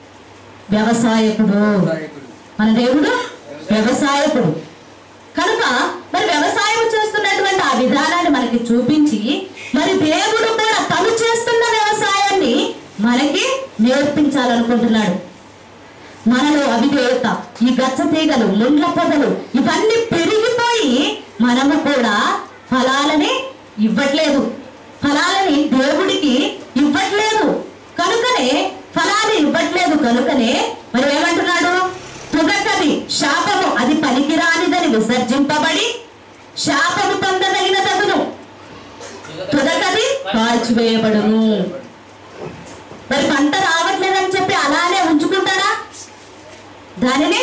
వ్యవసాయకుడు మన దేవుడు వ్యవసాయకుడు కనుక మరి వ్యవసాయం చేస్తున్నటువంటి ఆ విధానాన్ని మనకి చూపించి మరి దేవుడు కూడా తను చేస్తున్న వ్యవసాయాన్ని మనకి నేర్పించాలనుకుంటున్నాడు మనలో అవిధేయత ఈ గచ్చ తీగలు ముండ్ల పొదలు ఇవన్నీ పెరిగిపోయి మనము కూడా ఫలాలని ఇవ్వట్లేదు ఫలాలని దేవుడికి ఇవ్వట్లేదు కనుకనే ఫలాలు ఇవ్వట్లేదు కనుకనే మరి ఏమంటున్నాడు తుగకది శాపము అది పనికిరానిదని విసర్జింపబడి శాపము పొందదగిన తగును తుదకది కాల్చివేయబడును మరి పంట రావట్లేదని చెప్పి అలానే ఉంచుకుంటారా దానిని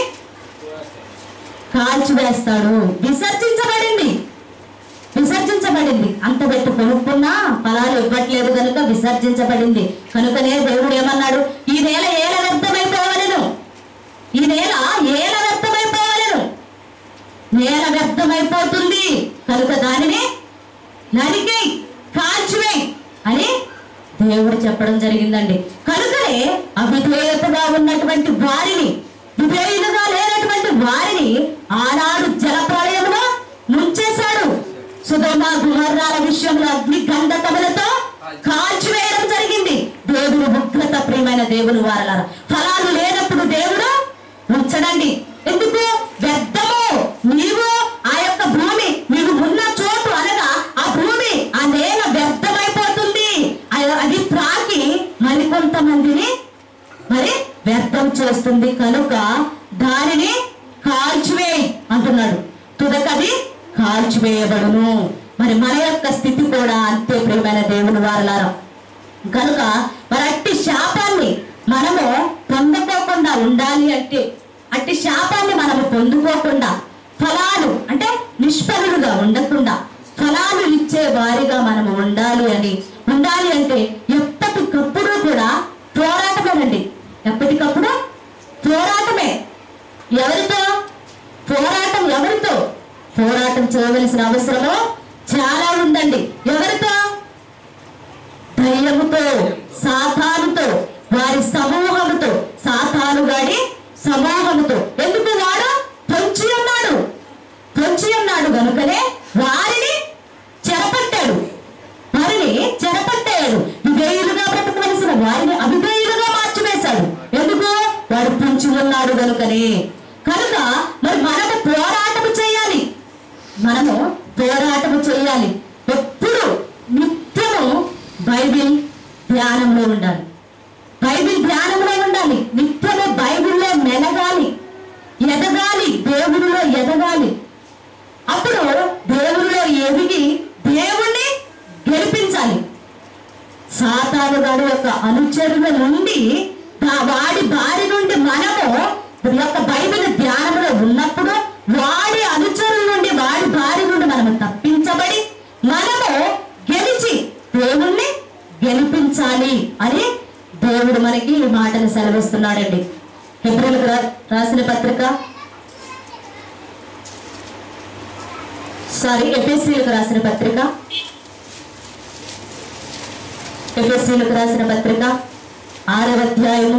కాల్చివేస్తాడు విసర్జించబడింది విసర్జించబడింది అంత పెట్టి కొనుక్కున్నా ఫలాలు ఇవ్వట్లేదు కనుక విసర్జించబడింది కనుకనే దేవుడు ఏమన్నాడు ఈ నేల ఏల వ్యర్థమైపోవలను ఈ నేల ఏల వ్యర్థమైపోవలను నేల వ్యర్థమైపోతుంది కనుక దానిని నరికేయ్ కాల్చివేయ్ అని దేవుడు చెప్పడం జరిగిందండి కనుకనే అవిధేయతగా ఉన్నటువంటి వారిని విధేయులుగా లేనటువంటి వారిని ఆనాడు జలప్రళయంలో ముంచేశాడు సుధమ గుమర్రాల విషయంలో అగ్ని గంధకములతో కాల్చివేయడం జరిగింది దేవుడు ఉగ్రత ప్రియమైన దేవుని వారలారా ఫలాలు లేనప్పుడు దేవుడు ఉంచడండి ఎందుకు వ్యర్థము నీవు ఆ యొక్క భూమి నీవు ఉన్న చోటు అనగా ఆ భూమి ఆ నేల వ్యర్థమైపోతుంది అ- అది త్రాకి మరికొంతమందిని మరి వ్యర్థం చేస్తుంది కనుక దానిని కాల్చివేయి అంటున్నాడు తుదకది కాల్చివేయబడును మరి మన యొక్క స్థితి కూడా అంతే ప్రియమైన దేవుని వారలారా కనుక మరి అట్టి శాపాన్ని మనము పొందుకోకుండా ఉండాలి అంటే అట్టి శాపాన్ని మనము పొందుకోకుండా ఫలాలు అంటే నిష్ఫలులుగా ఉండకుండా ఫలాలు ఇచ్చే వారిగా మనము ఉండాలి అని ఉండాలి అంటే ఎప్పటికప్పుడు కూడా పోరాటమేనండి ఎప్పటికప్పుడు పోరాటమే ఎవరితో పోరాటం ఎవరితో పోరాటం చేయవలసిన అవసరము చాలా ఉందండి ఎవరితో దయ్యముతో సాతానుతో వారి సమూహముతో సాతాను గాడి సమూహముతో ఎందుకు వాడు పొంచి ఉన్నాడు పొంచి ఉన్నాడు గనుకనే వారిని చెరపట్టాడు వారిని చెరపట్టాడు విధేయులుగా బ్రతకవలసిన వారిని అవిధేయులుగా మార్చివేశాడు ఎందుకు పొంచి ఉన్నాడు కనుకనే కనుక మరి మనము పోరాటము చేయాలి మనము పోరాటము చేయాలి ఎప్పుడు నిత్యము బైబిల్ ధ్యానంలో ఉండాలి బైబిల్ ధ్యానంలో ఉండాలి నిత్యము బైబిల్లో మెలగాలి ఎదగాలి దేవుడిలో ఎదగాలి అప్పుడు దేవుడిలో ఎదిగి దేవుణ్ణి గెలిపించాలి సాతాను గారి యొక్క అనుచరుల నుండి దా- వాడి బారి నుండి మనము ఈ యొక్క బైబిల్ ధ్యానంలో ఉన్నప్పుడు వాడి అనుచరుల నుండి వాడి బారి నుండి మనము తప్పించబడి మనము గెలిచి దేవుణ్ణి గెలిపించాలి అని దేవుడు మనకి ఈ మాటలు సెలవిస్తున్నాడండి హెబ్రిలకు రా- రాసిన పత్రిక సారీ ఎఫ్ఎస్సీలకు రాసిన పత్రిక ఎఫ్ఎస్సీలకు రాసిన పత్రిక ఆరవ అధ్యాయము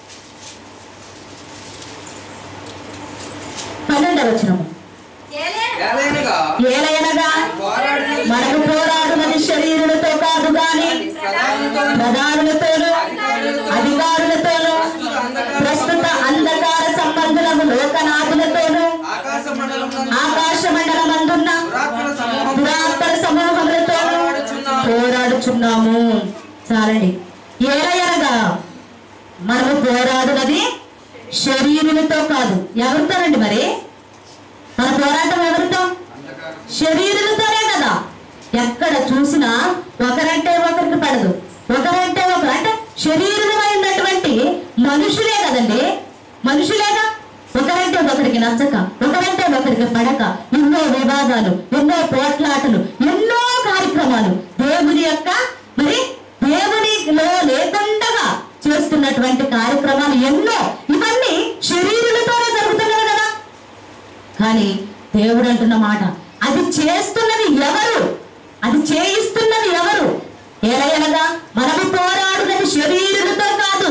పన్నెండవ వచనము ఏలే- ఏలైనగా ఏలయనగా పోరాడిన మనకు పోరాడునది శరీరులతో కాదు గాని ప్రధానులతోను, ప్రధానులతోనూ అధికారులతోనూ ప్రస్తుత అంధకార సంబంధులకు లోకనాథులతోనూ ఆకాశ మండలం ఆకాశ మండలమందున్న పురాత్మల సమూహం పురాతన సమూహములతో పోరాడుచున్నాము చాలండి ఏలయనగా మనము పోరాడునది శరీరులతో కాదు ఎవరితోనండి మరి మన పోరాటం ఎవరితో శరీరులతోనే కదా ఎక్కడ చూసినా ఒకరంటే ఒకరికి పడదు ఒకరంటే ఒకరు అంటే శరీరమైనటువంటి మనుషులే కదండి మనుషులేగా ఒకరంటే ఒకరికి నచ్చక ఒకరంటే ఒకరికి పడక ఎన్నో వివాదాలు ఎన్నో పోట్లాటలు ఎన్నో కార్యక్రమాలు దేవుని యొక్క మరి దేవునిలో లేకుండా చేస్తున్నటువంటి కార్యక్రమాలు ఎన్నో ఇవన్నీ శరీరులతోనే జరుగుతున్నవి కదా కానీ దేవుడు అంటున్న మాట అది చేస్తున్నది ఎవరు అది చేయిస్తున్నది ఎవరు ఎలయనగా మనము పోరాడునది శరీరులతో కాదు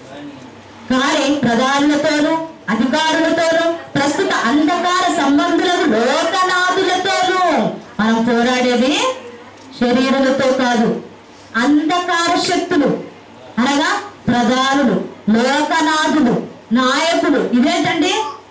కానీ ప్రధానులతోనూ అధికారులతోనూ ప్రస్తుత అంధకార సంబంధులకు లోకనాథులతోనూ మనం పోరాడేది శరీరులతో కాదు అంధకార శక్తులు అనగా ప్రధానులు లోకనాథులు నాయకులు ఇదేంటండి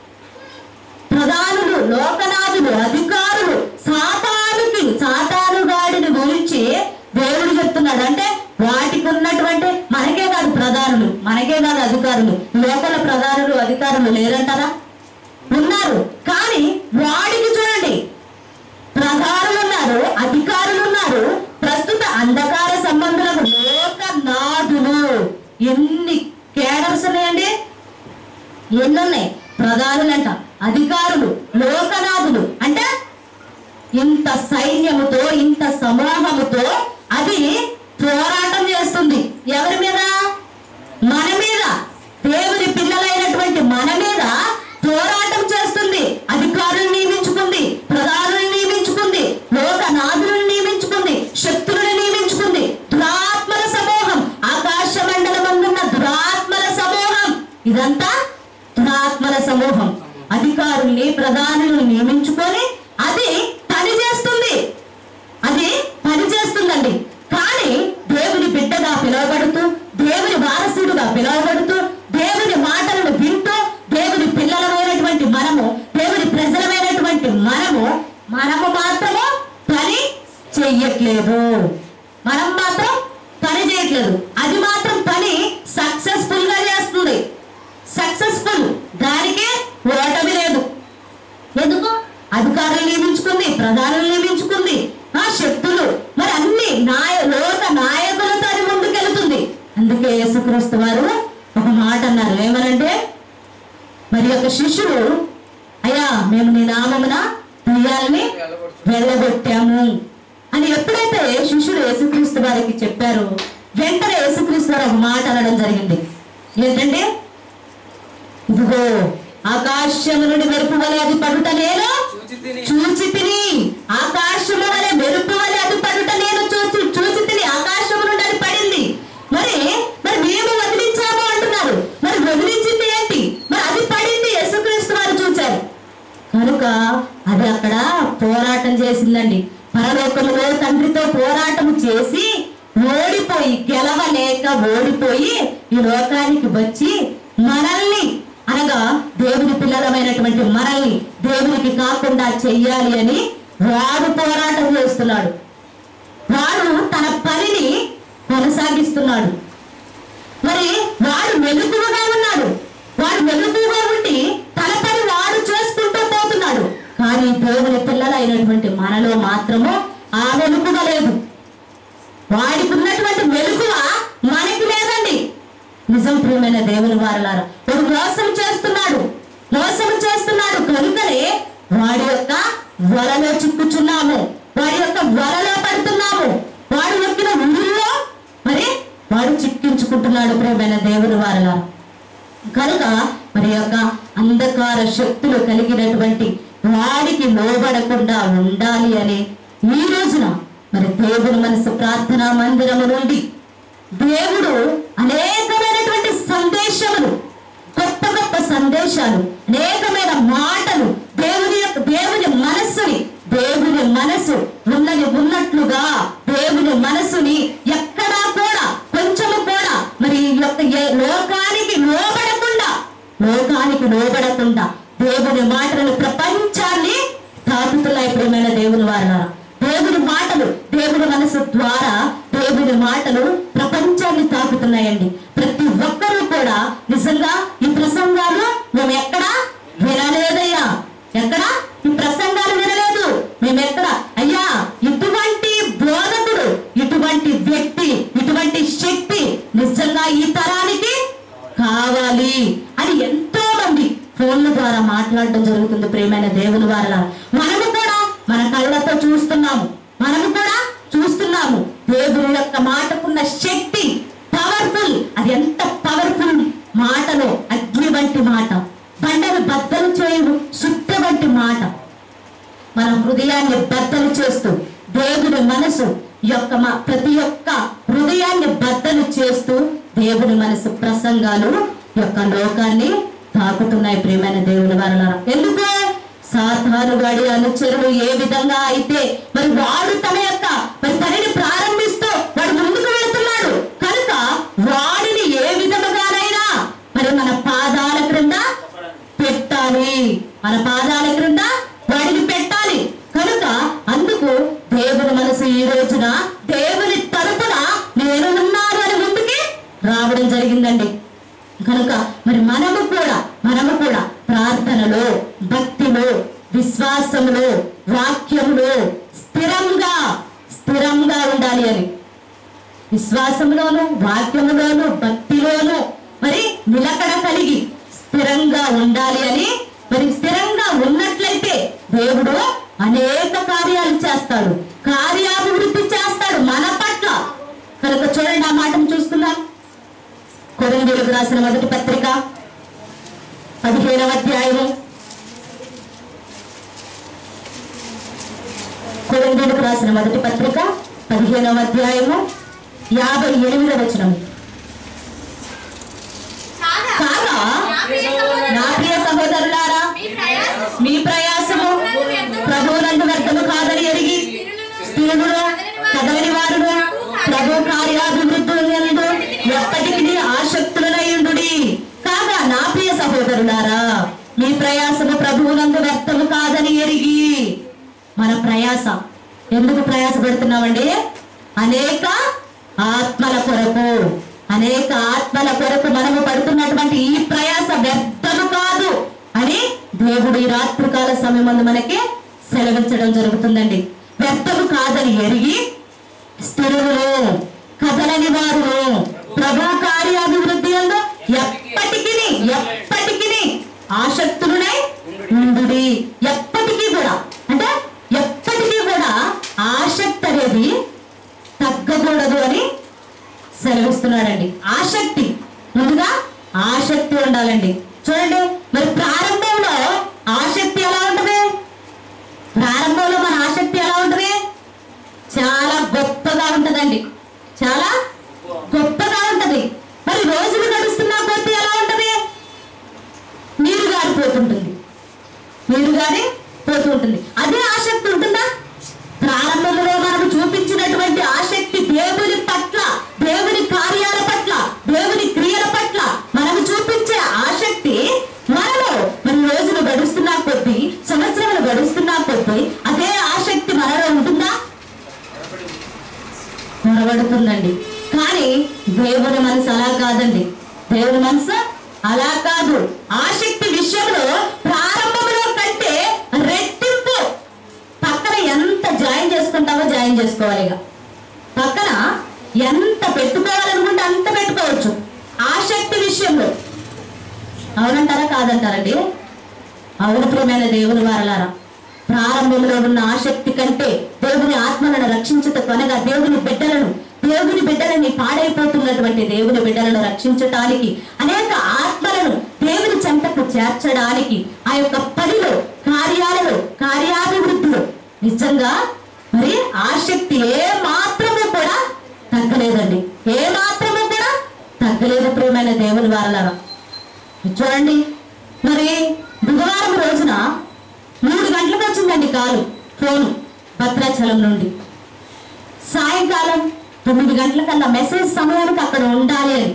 ప్రధానులు లోకనాథులు అధికారులు సాతానుకి సాతాను గాడిని గురించి దేవుడు చెప్తున్నాడు అంటే వాటికి ఉన్నటువంటి మనకే కాదు ప్రధానులు మనకే కాదు అధికారులు లోకల ప్రధానులు అధికారులు లేరంటారా ఉన్నారు కానీ వాడికి చూడండి ప్రధానులు ఉన్నారు అధికారులు ఉన్నారు ప్రస్తుత అంధకార సంబంధులకు లోకనాథులు ఎన్ని కేడర్స్ ఉన్నాయండి ఎన్నున్నాయి ప్రధానులంట అధికారులు లోకనాథులు అంటే ఇంత సైన్యముతో ఇంత సమూహముతో అది పోరాటం చేస్తుంది ఎవరి మీద మన మీద దేవుని పిల్లలైనటువంటి మన మీద పోరాటం చేస్తుంది అధికారులను నియమించుకుంది ప్రధానులను నియమించుకుంది లోకనాథులను నియమించుకుంది శక్తులను నియమించుకుంది దురాత్మల సమూహం ఆకాశ మండలమందున్న దురాత్మల సమూహం ఇదంతా దురాత్మల సమూహం అధికారుల్ని ప్రధానులను నియమించుకొని అది పని చేస్తుంది అది పని చేస్తుందండి కానీ దేవుని బిడ్డగా పిలువబడుతూ దేవుని వారసుడుగా పిలువబడుతూ దేవుని మాటలను వింటూ దేవుని పిల్లలమైనటువంటి మనము దేవుని ప్రజలమైనటువంటి మనము మనము మాత్రము పని చెయ్యట్లేదు మనం మాత్రం పని చేయట్లేదు అది మాత్రం పని సక్సెస్ఫుల్ గా చేస్తుంది సక్సెస్ఫుల్ దానికే ఓటమి లేదు ఎందుకు అధికారులు నియమించుకుంది ప్రధానులు నియమించుకుంది ఆ శక్తులు మరి అన్ని నాయ లోక నాయకులతో అది ముందుకెళ్తుంది అందుకే యేసుక్రీస్తు వారు ఒక మాట అన్నారు ఏమనంటే మరి యొక్క శిష్యుడు అయ్యా మేము నీ నామమున దెయ్యాల్ని వెళ్ళగొట్టాము అని ఎప్పుడైతే శిష్యుడు యేసుక్రీస్తు వారికి చెప్పారు వెంటనే యేసుక్రీస్తు వారు ఒక మాట అనడం జరిగింది ఏంటంటే ఇదిగో ఆకాశము నుండి మెరుపు వలె అది పడుట నేను చూచి తిని చూచి తిని ఆకాశము వలె మెరుపు వలె అది పడుట నేను చూచి చూచి తిని ఆకాశము నుండి అది పడింది మరి మరి మేము వదిలించాము అంటున్నారు మరి వదిలించింది ఏంటి మరి అది పడింది యేసుక్రీస్తు వారు చూచారు కనుక అది అక్కడ పోరాటం చేసిందండి పరలోకములో తండ్రితో పోరాటం చేసి ఓడిపోయి గెలవలేక ఓడిపోయి ఈ లోకానికి వచ్చి మనల్ని దేవునికి కాకుండా చెయ్యాలి అని వాడు పోరాటం చేస్తున్నాడు వాడు తన పనిని కొనసాగిస్తున్నాడు మరి వాడు మెలకువగా ఉన్నాడు వాడు మెలకువగా ఉండి తన పని వాడు చేసుకుంటూ పోతున్నాడు కానీ దేవుని పిల్లలైనటువంటి మనలో మాత్రము ఆ మెలకువ లేదు వాడికి ఉన్నటువంటి మెలకువ మనకి లేదండి నిజం ప్రియమైన దేవుని వారలారా వాడు మోసం చేస్తున్నాడు మోసం చేస్తున్నాడు కనుకనే వాడి యొక్క వలలో చిక్కుచున్నాము వాడి యొక్క వలలో పడుతున్నాము వాడు నొక్కిన ఊరిలో మరి వాడు చిక్కించుకుంటున్నాడు ప్రియమైన దేవుని వారలా కనుక మరి యొక్క అంధకార శక్తులు కలిగినటువంటి వాడికి లోబడకుండా ఉండాలి అని ఈ రోజున మరి దేవుని మనసు ప్రార్థనా మందిరము నుండి దేవుడు అనేకమైనటువంటి సందేశములు కొత్త గొప్ప సందేశాలు అనేకమైన మాటలు దేవుని యొక్క దేవుని మనస్సుని దేవుని మనసు ఉన్నది ఉన్నట్లుగా దేవుని మనసుని ఎక్కడా కూడా కొంచెము కూడా మరి ఈ యొక్క ఏ లోకానికి లోబడకుండా లోకానికి లోబడకుండా దేవుని మాటలను ప్రపంచాన్ని తాకుతున్నాయి ప్రియమైన దేవుని వారా దేవుని మాటలు దేవుని మనసు ద్వారా దేవుని మాటలు ప్రపంచాన్ని తాకుతున్నాయండి ప్రతి ఒక్కరూ కూడా నిజంగా ఈ ప్రసంగాలు మేము ఎక్కడా వినలేదయ్యా ఎక్కడా ఈ ప్రసంగాలు వినలేదు మేము ఎక్కడ అయ్యా ఇటువంటి బోధకుడు ఇటువంటి వ్యక్తి ఇటువంటి శక్తి నిజంగా ఈ తరానికి కావాలి అని ఎంతో మంది ఫోన్ల ద్వారా మాట్లాడడం జరుగుతుంది ప్రేమైన దేవుని వారల మనము కూడా మన కళ్ళతో చూస్తున్నాము మనము కూడా చూస్తున్నాము దేవుని యొక్క మాటకున్న శక్తి పవర్ఫుల్ అది ఎంత పవర్ఫుల్ మాటలో అగ్ని వంటి మాట బండను బద్దలు చేయు సుట్ట వంటి మాట మన హృదయాన్ని బద్దలు చేస్తూ దేవుని మనసు యొక్క మా- ప్రతి ఒక్క హృదయాన్ని బద్దలు చేస్తూ దేవుని మనసు ప్రసంగాలు యొక్క లోకాన్ని తాకుతున్నాయి ప్రియమైన దేవుని వలన ఎందుకు సాధాను గాడి అనుచరులు ఏ విధంగా అయితే మరి వాడు తన యొక్క మరి పనిని ప్రారంభిస్తూ వాడు ముందుకు వెళుతున్నాడు కనుక వాడిని ఏ విధముగానైనా మరి మన పాదాల క్రింద పెట్టాలి మన పాదాల క్రింద వాడిని పెట్టాలి కనుక అందుకు దేవుని మనసు ఈ రోజున దేవుని తరపున నేను ఉన్నాను అని ముందుకి రావడం జరిగిందండి కనుక మరి మనము కూడా మనము కూడా ప్రార్థనలో భక్తిలో విశ్వాసములో వాక్యములో స్థిరంగా స్థిరంగా ఉండాలి అని విశ్వాసంలోను వాక్యములోను భక్తిలోను మరి నిలకడ కలిగి స్థిరంగా ఉండాలి అని మరి స్థిరంగా ఉన్నట్లయితే దేవుడు అనేక కార్యాలు చేస్తాడు కార్యాభివృద్ధి చేస్తాడు మన పట్ల కనుక చూడండి ఆ మాటను చూస్తున్నాం కొరిందీలకు రాసిన మొదటి పత్రిక పదిహేనవ అధ్యాయము కొరిందీలకు రాసిన మొదటి పత్రిక పదిహేనవ అధ్యాయము యాభై ఎనిమిదవ వచనం కాగా కాగా నా ప్రియ సహోదరులారా, నా ప్రియ సహోదరులారా మీ ప్రయాసము మీ ప్రయాసము ప్రభువునందు వ్యర్థము కాదని ఎరిగి స్థిరుడు కదలని వారును ప్రభు కార్యాభివృద్ధులందు ఎప్పటికీ ఆసక్తులనయుండు కాగా నా ప్రియ సహోదరులారా మీ ప్రయాసము ప్రభువునందు వ్యర్థము కాదని ఎరిగి మన ప్రయాస ఎందుకు ప్రయాస పెడుతున్నామండి అనేక ఆత్మల కొరకు అనేక ఆత్మల కొరకు మనము పడుతున్నటువంటి ఈ ప్రయాస వ్యర్థము కాదు అని దేవుడు ఈ రాత్రికాల సమయం మనకి సెలవించడం జరుగుతుందండి వ్యర్థము కాదని ఎరిగి స్థిరులు కదలని వారు ప్రభు కార్యాభివృద్ధి అందు ఎప్పటికీ ఎప్పటికీ ఆసక్తులునై ఉండుడి ఎప్పటికీ కూడా అంటే ఎప్పటికీ కూడా ఆసక్తి అనేది తగ్గకూడదు అని సెలవిస్తున్నాడండి ఆసక్తి ముందుగా ఆసక్తి ఉండాలండి చూడండి మరి ప్రారంభంలో ఆసక్తి ఎలా ఉంటుంది ప్రారంభంలో మన ఆసక్తి ఎలా ఉంటుంది చాలా గొప్పగా ఉంటదండి చాలా గొప్పగా ఉంటది మరి రోజులు గడుస్తున్నా కొద్ది ఎలా ఉంటది నీరు గారిపోతుంటుంది నీరు గారి పోతూ ఉంటుంది అదే ఆసక్తి ఉంటుందా ప్రారంభంలో మనకు చూపించినటువంటి ఆసక్తి దేవుని పట్ల దేవుని కార్యాల పట్ల దేవుని క్రియల పట్ల మనము చూపించే ఆసక్తి మనలో మరి రోజులు గడుస్తున్నా కొద్దీ సంవత్సరాలు ఆసక్తి విషయంలో ప్రారంభంలో కంటే రెట్టింపు పక్కన ఎంత జాయిన్ చేసుకుంటావో జాయిన్ చేసుకోవాలి ఇక పక్కన ఎంత పెట్టుకోవాలనుకుంటే అంత పెట్టుకోవచ్చు ఆసక్తి విషయంలో అవునంటారా కాదంటారండి అవును ప్రియమైన దేవుని వారలారా ప్రారంభంలో ఉన్న ఆసక్తి కంటే దేవుని ఆత్మలను రక్షించుటకు అనగా దేవుని బిడ్డలను దేవుని బిడ్డలని పాడైపోతున్నటువంటి దేవుని బిడ్డలను రక్షించటానికి అనేక ఆత్మలను దేవుని చెంతకు చేర్చడానికి ఆ యొక్క పనిలో కార్యాలలో కార్యాభివృద్ధిలో నిజంగా మరి ఆసక్తి ఏ మాత్రము కూడా తగ్గలేదండి ఏ మాత్రము కూడా తగ్గలేదు ప్రియమైన దేవుని వారలారా చూడండి మరి బుధవారం రోజున మూడు గంటలకు వచ్చిందండి కాలు ఫోను భద్రాచలం నుండి సాయంకాలం తొమ్మిది గంటలకల్లా మెసేజ్ సమయానికి అక్కడ ఉండాలి అని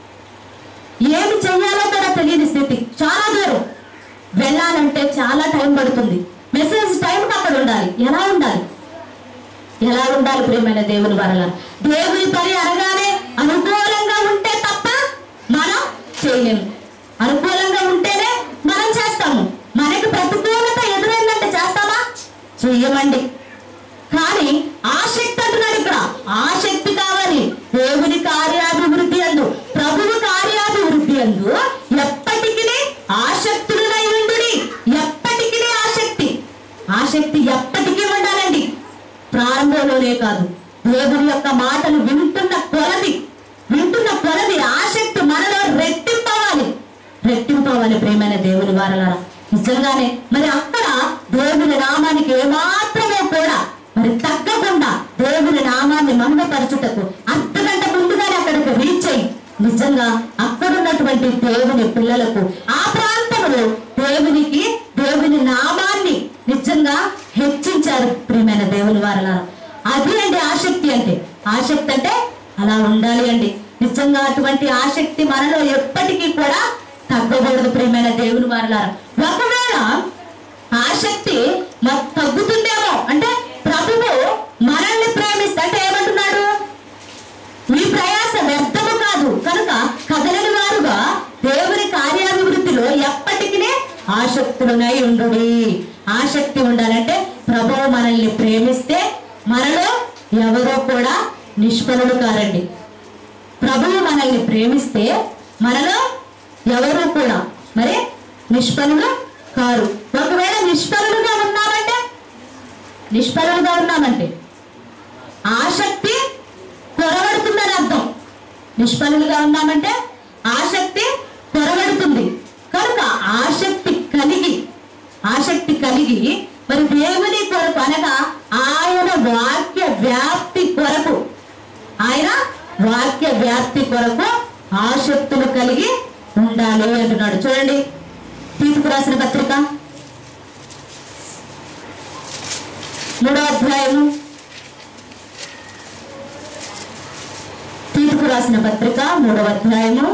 ఏమి చెయ్యాలో కూడా తెలియని స్థితి చాలా దూరం వెళ్ళాలంటే చాలా టైం పడుతుంది మెసేజ్ టైంకి అక్కడ ఉండాలి ఎలా ఉండాలి ఎలా ఉండాలి ప్రియమైన దేవుని వరల దేవుని పని అనగానే అనుకూలంగా ఉంటే తప్ప మనం చేయలేము అనుకూలంగా ఉంటేనే మనం చేస్తాము మనకి ప్రతికూలత ఎదురైందంటే చేస్తామా చెయ్యమండి కానీ ఆసక్తి అంటున్నాడు ఇక్కడ ఆసక్తి కావాలి దేవుని కార్యాభివృద్ధి అందు ప్రభువు కార్యాభివృద్ధి అందు ఎప్పటికీ ఆసక్తులై ఉండుడి ఎప్పటికీ ఆసక్తి ఆసక్తి ఎప్పటికీ ఉండాలండి ప్రారంభంలోనే కాదు దేవుని యొక్క మాటలు వింటున్న కొలది వింటున్న కొలది ఆసక్తి మనలో రెట్టింపవాలి రెట్టింపవాలి ప్రేమైన దేవుని వారలారా నిజంగానే మరి అక్కడ దేవుని నామానికి ఏమాత్రమే కూడా మరి తగ్గకుండా దేవుని నామాన్ని మహిమపరచుటకు అర్ధగంట ముందుగానే అక్కడికి రీచ్ అయ్యి నిజంగా అక్కడ ఉన్నటువంటి దేవుని పిల్లలకు ఆ ప్రాంతంలో దేవునికి దేవుని నామాన్ని నిజంగా హెచ్చించారు ప్రియమైన దేవుని వారలారా అది అండి ఆసక్తి అంటే ఆసక్తి అంటే అలా ఉండాలి అండి నిజంగా అటువంటి ఆసక్తి మనలో ఎప్పటికీ కూడా తగ్గకూడదు ప్రియమైన దేవుని వారలారా ఒకవేళ ఆసక్తి మరి తగ్గుతుందేమో అంటే ప్రభువు మనల్ని ప్రేమిస్తే అంటే ఏమంటున్నాడు మీ ప్రయాస వ్యర్థము కాదు కనుక కదలని వారుగా దేవుని కార్యాభివృద్ధిలో ఎప్పటికీ ఆసక్తులునై ఉండు ఆసక్తి ఉండాలంటే ప్రభువు మనల్ని ప్రేమిస్తే మనలో ఎవరో కూడా నిష్ఫలుడు కారండి ప్రభువు మనల్ని ప్రేమిస్తే మనలో ఎవరు కూడా మరి నిష్ఫలులు కారు ఒకవేళ నిష్ఫలులుగా ఉన్నామంటే నిష్ఫలులుగా ఉన్నామంటే ఆసక్తి కొరబడుతుందని అర్థం నిష్ఫలులుగా ఉన్నామంటే ఆసక్తి కొరబడుతుంది కనుక ఆసక్తి కలిగి ఆసక్తి కలిగి మరి దేవుని కొరకు అనగా ఆయన వాక్య వ్యాప్తి కొరకు ఆయన వాక్య వ్యాప్తి కొరకు ఆసక్తులు కలిగి ఉండాలి అంటున్నాడు చూడండి తీర్పు రాసిన పత్రిక మూడో అధ్యాయము తీర్పు రాసిన పత్రిక మూడవ అధ్యాయము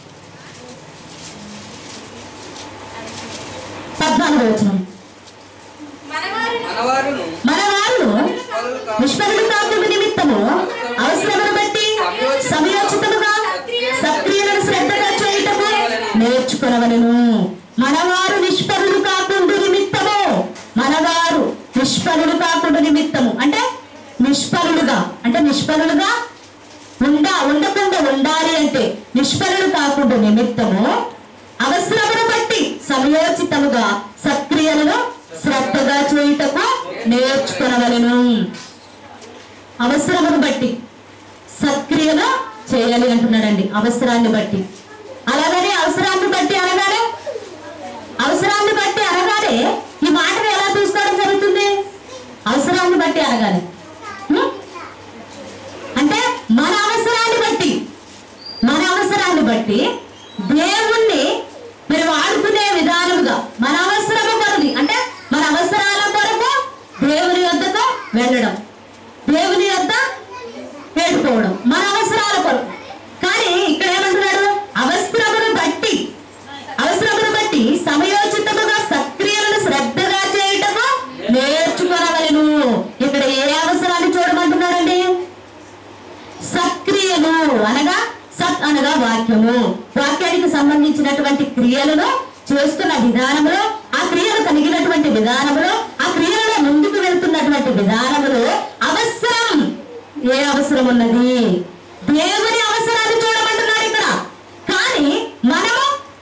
పద్నాలుగో వచనం మనవారిని మనవారును మన వాళ్ళు నిష్పరులు కాకుండా నిమిత్తము అవసరమును బట్టి సమయోచితముగా సక్రియలను శ్రద్ధగా చేయటము నేర్చుకునవలను మనవారు నిష్పరులు కాకుండా నిమిత్తము మనవారు నిష్పరులు కాకుండా నిమిత్తము అంటే నిష్పరులుగా అంటే నిష్పరులుగా ఉండా ఉండకుండా ఉండాలి అంటే నిష్పరులు కాకుండా నిమిత్తము అవసరమును బట్టి సమయోచితముగా సక్రియలను శ్రద్ధగా చేయుటకు నేర్చుకునవలను అవసరమును బట్టి సక్రియలు చేయాలి అంటున్నాడండి అవసరాన్ని బట్టి అలాగనే అవసరాన్ని బట్టి అనగానే అవసరాన్ని బట్టి అనగానే ఈ మాటను ఎలా తీసుకోవడం జరుగుతుంది అవసరాన్ని బట్టి అనగానే హ్మ్? అంటే మన అవసరాన్ని బట్టి మన అవసరాన్ని బట్టి దేవుణ్ణి మరి వాడుకునే విధానముగా మన అవసరము కొరది అంటే మన అవసరాల కొరకు దేవుని వద్దకు వెళ్ళడం దేవుని వద్ద వేడుకోవడం మన అవసరాల కొరకు కానీ ఇక్కడ ఏమంటున్నాడు అవసరమును బట్టి అవసరమును బట్టి సమయోచితముగా సక్రియలను శ్రద్ధగా చేయటము నేర్చుకోనవలను ఇక్కడ ఏ అవసరాన్ని చూడమంటున్నాడండి సక్రియలు అనగా సత్ అనగా వాక్యము వాక్యానికి సంబంధించినటువంటి క్రియలను చేస్తున్న విధానంలో ఆ క్రియలు కలిగినటువంటి విధానంలో ఆ క్రియలలో ముందుకు వెళ్తున్నటువంటి విధానంలో అవసరం ఏ అవసరం ఉన్నది దేవుని అవసరాన్ని చూడమంటున్నాడు ఇక్కడ కానీ మనము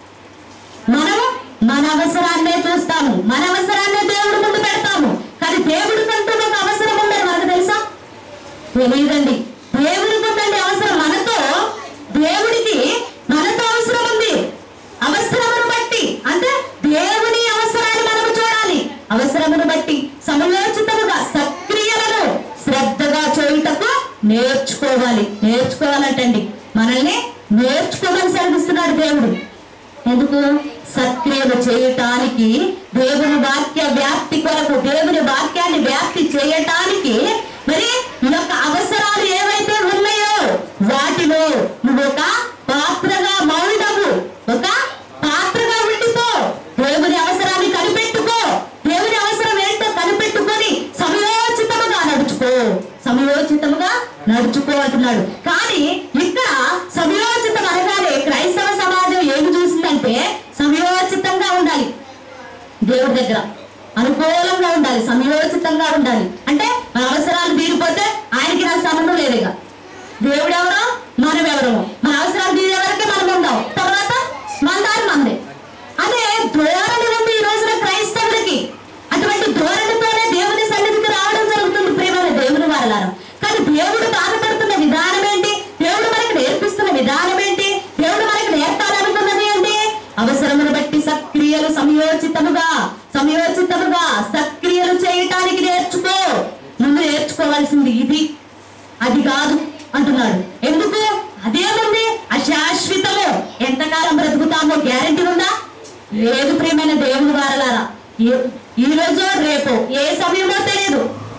మనము మన అవసరాన్నే చూస్తాము మన అవసరాన్నే దేవుడి ముందు పెడతాము కానీ దేవుడి కంటూ ఒక అవసరం ఉందని మనకు తెలుసా తెలియదండి దేవుడికి ఉందండి అవసరం మనతో దేవుడికి మనతో అవసరం ఉంది అవసరమును బట్టి అంటే దేవుని అవసరాన్ని మనము చూడాలి అవసరమును బట్టి సమయోచితముగా సక్రియలను శ్రద్ధగా చేయుటకు నేర్చుకోవాలి నేర్చుకోవాలంటండి మనల్ని నేర్చుకోమని సెలవిస్తున్నాడు దేవుడు ఎందుకు సక్రియలు చేయటానికి దేవుని వాక్య వ్యాప్తి కొరకు దేవుని వాక్యాన్ని వ్యాప్తి చేయటానికి మరి ఈ యొక్క అవసరాలు ఏవైతే ఉన్నాయో వాటిలో నువ్వు ఒక పాత్రగా మౌడవు ఒక పాత్రగా ఉండిపో దేవుని అవసరాన్ని కనిపెట్టుకో దేవుని అవసరం ఏంటో కనిపెట్టుకొని సమయోచితముగా నడుచుకో సమయోచితముగా నడుచుకో అంటున్నాడు కానీ ఇక్కడ సమయోచితం అనగానే క్రైస్తవ సమాజం ఏమి చూసిందంటే సమయోచితంగా ఉండాలి దేవుడి దగ్గర అనుకూలంగా ఉండాలి సమయోచితంగా ఉండాలి అంటే మన అవసరాలు తీరిపోతే ఆయనకి నాకు సంబంధం లేదు ఇక దేవుడు ఎవరో మనం ఎవరో మన అవసరాలు తీరే వరకే మనం ఉందాం తర్వాత మన దారి మందే అదే ధోరణి ఉంది ఈ రోజున క్రైస్తవులకి అటువంటి ధోరణితోనే దేవుని సన్నిధికి రావడం జరుగుతుంది ప్రేమ దేవుని వారలారా కానీ దేవుడు బాధపడుతున్న విధానం ఏంటి దేవుడు మనకి నేర్పిస్తున్న విధానం ఏంటి దేవుడు మనకి నేర్పాలనుకున్నది ఏంటి అవసరమును బట్టి సక్రియలు సమయోచితముగా సమయోచితముగా సక్రియలు చేయటానికి నేర్చుకో ముందు నేర్చుకోవాల్సింది ఇది అది కాదు అంటున్నాడు ఎందుకు అదేముంది అశాశ్వతము ఎంతకాలం బ్రతుకుతామో గ్యారెంటీ ఉందా లేదు ప్రియమైన దేవుని వారలారా ఏ- ఈ రోజో రేపో ఏ సమయమో తెలియదు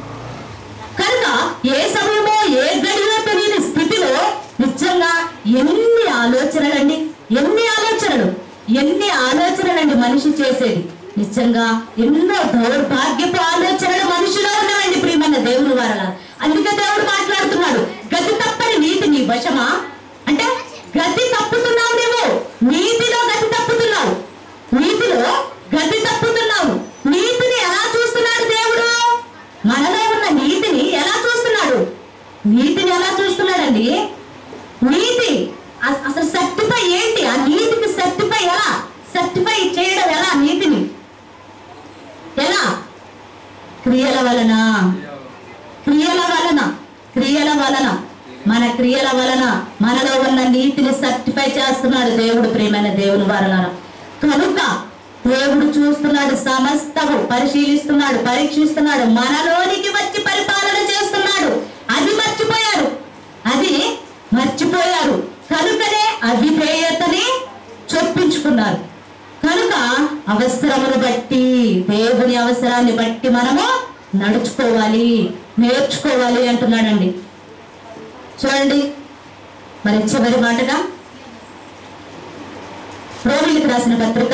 కనుక ఏ సమయమో ఏ గడిలో తెలియని స్థితిలో నిజంగా ఎన్ని ఆలోచనలండి ఎన్ని ఆలోచనలు ఎన్ని ఆలోచనలండి మనిషి చేసేది నిజంగా ఎన్నో దౌర్భాగ్యపు ఆలోచనలు మనిషిలో ఉన్నవండి ప్రియమైన దేవుని వారలా అందుకే దేవుడు మాట్లాడుతున్నాడు గతి తప్పని నీతి నీ వశమా అంటే గతి తప్పుతున్నావు నువ్వు నీతిలో గతి తప్పుతున్నావు నీతిలో గతి తప్పుతున్నావు నీతిని ఎలా చూస్తున్నాడు దేవుడు మనలో ఉన్న నీతిని ఎలా చూస్తున్నాడు నీతిని ఎలా చూస్తున్నాడండి నీతి అస- అసలు సర్టిఫై ఏంటి ఆ నీతికి సర్టిఫై ఎలా సర్టిఫై చేయడం ఎలా నీతిని ఎలా క్రియల వలన క్రియల వలన క్రియల వలన మన క్రియల వలన మనలో ఉన్న నీతిని సర్టిఫై చేస్తున్నాడు దేవుడు ప్రియమైన దేవుని వలన కనుక దేవుడు చూస్తున్నాడు సమస్తము పరిశీలిస్తున్నాడు పరీక్షిస్తున్నాడు మనలోనికి వచ్చి పరిపాలన చేస్తున్నాడు అది మర్చిపోయారు అది మర్చిపోయారు కనుకనే అవిధేయతని చొప్పించుకున్నారు కనుక అవసరమును బట్టి దేవుని అవసరాన్ని బట్టి మనము నడుచుకోవాలి నేర్చుకోవాలి అంటున్నాడండి చూడండి మరి చివరి మాటగా రోమిలికి రాసిన పత్రిక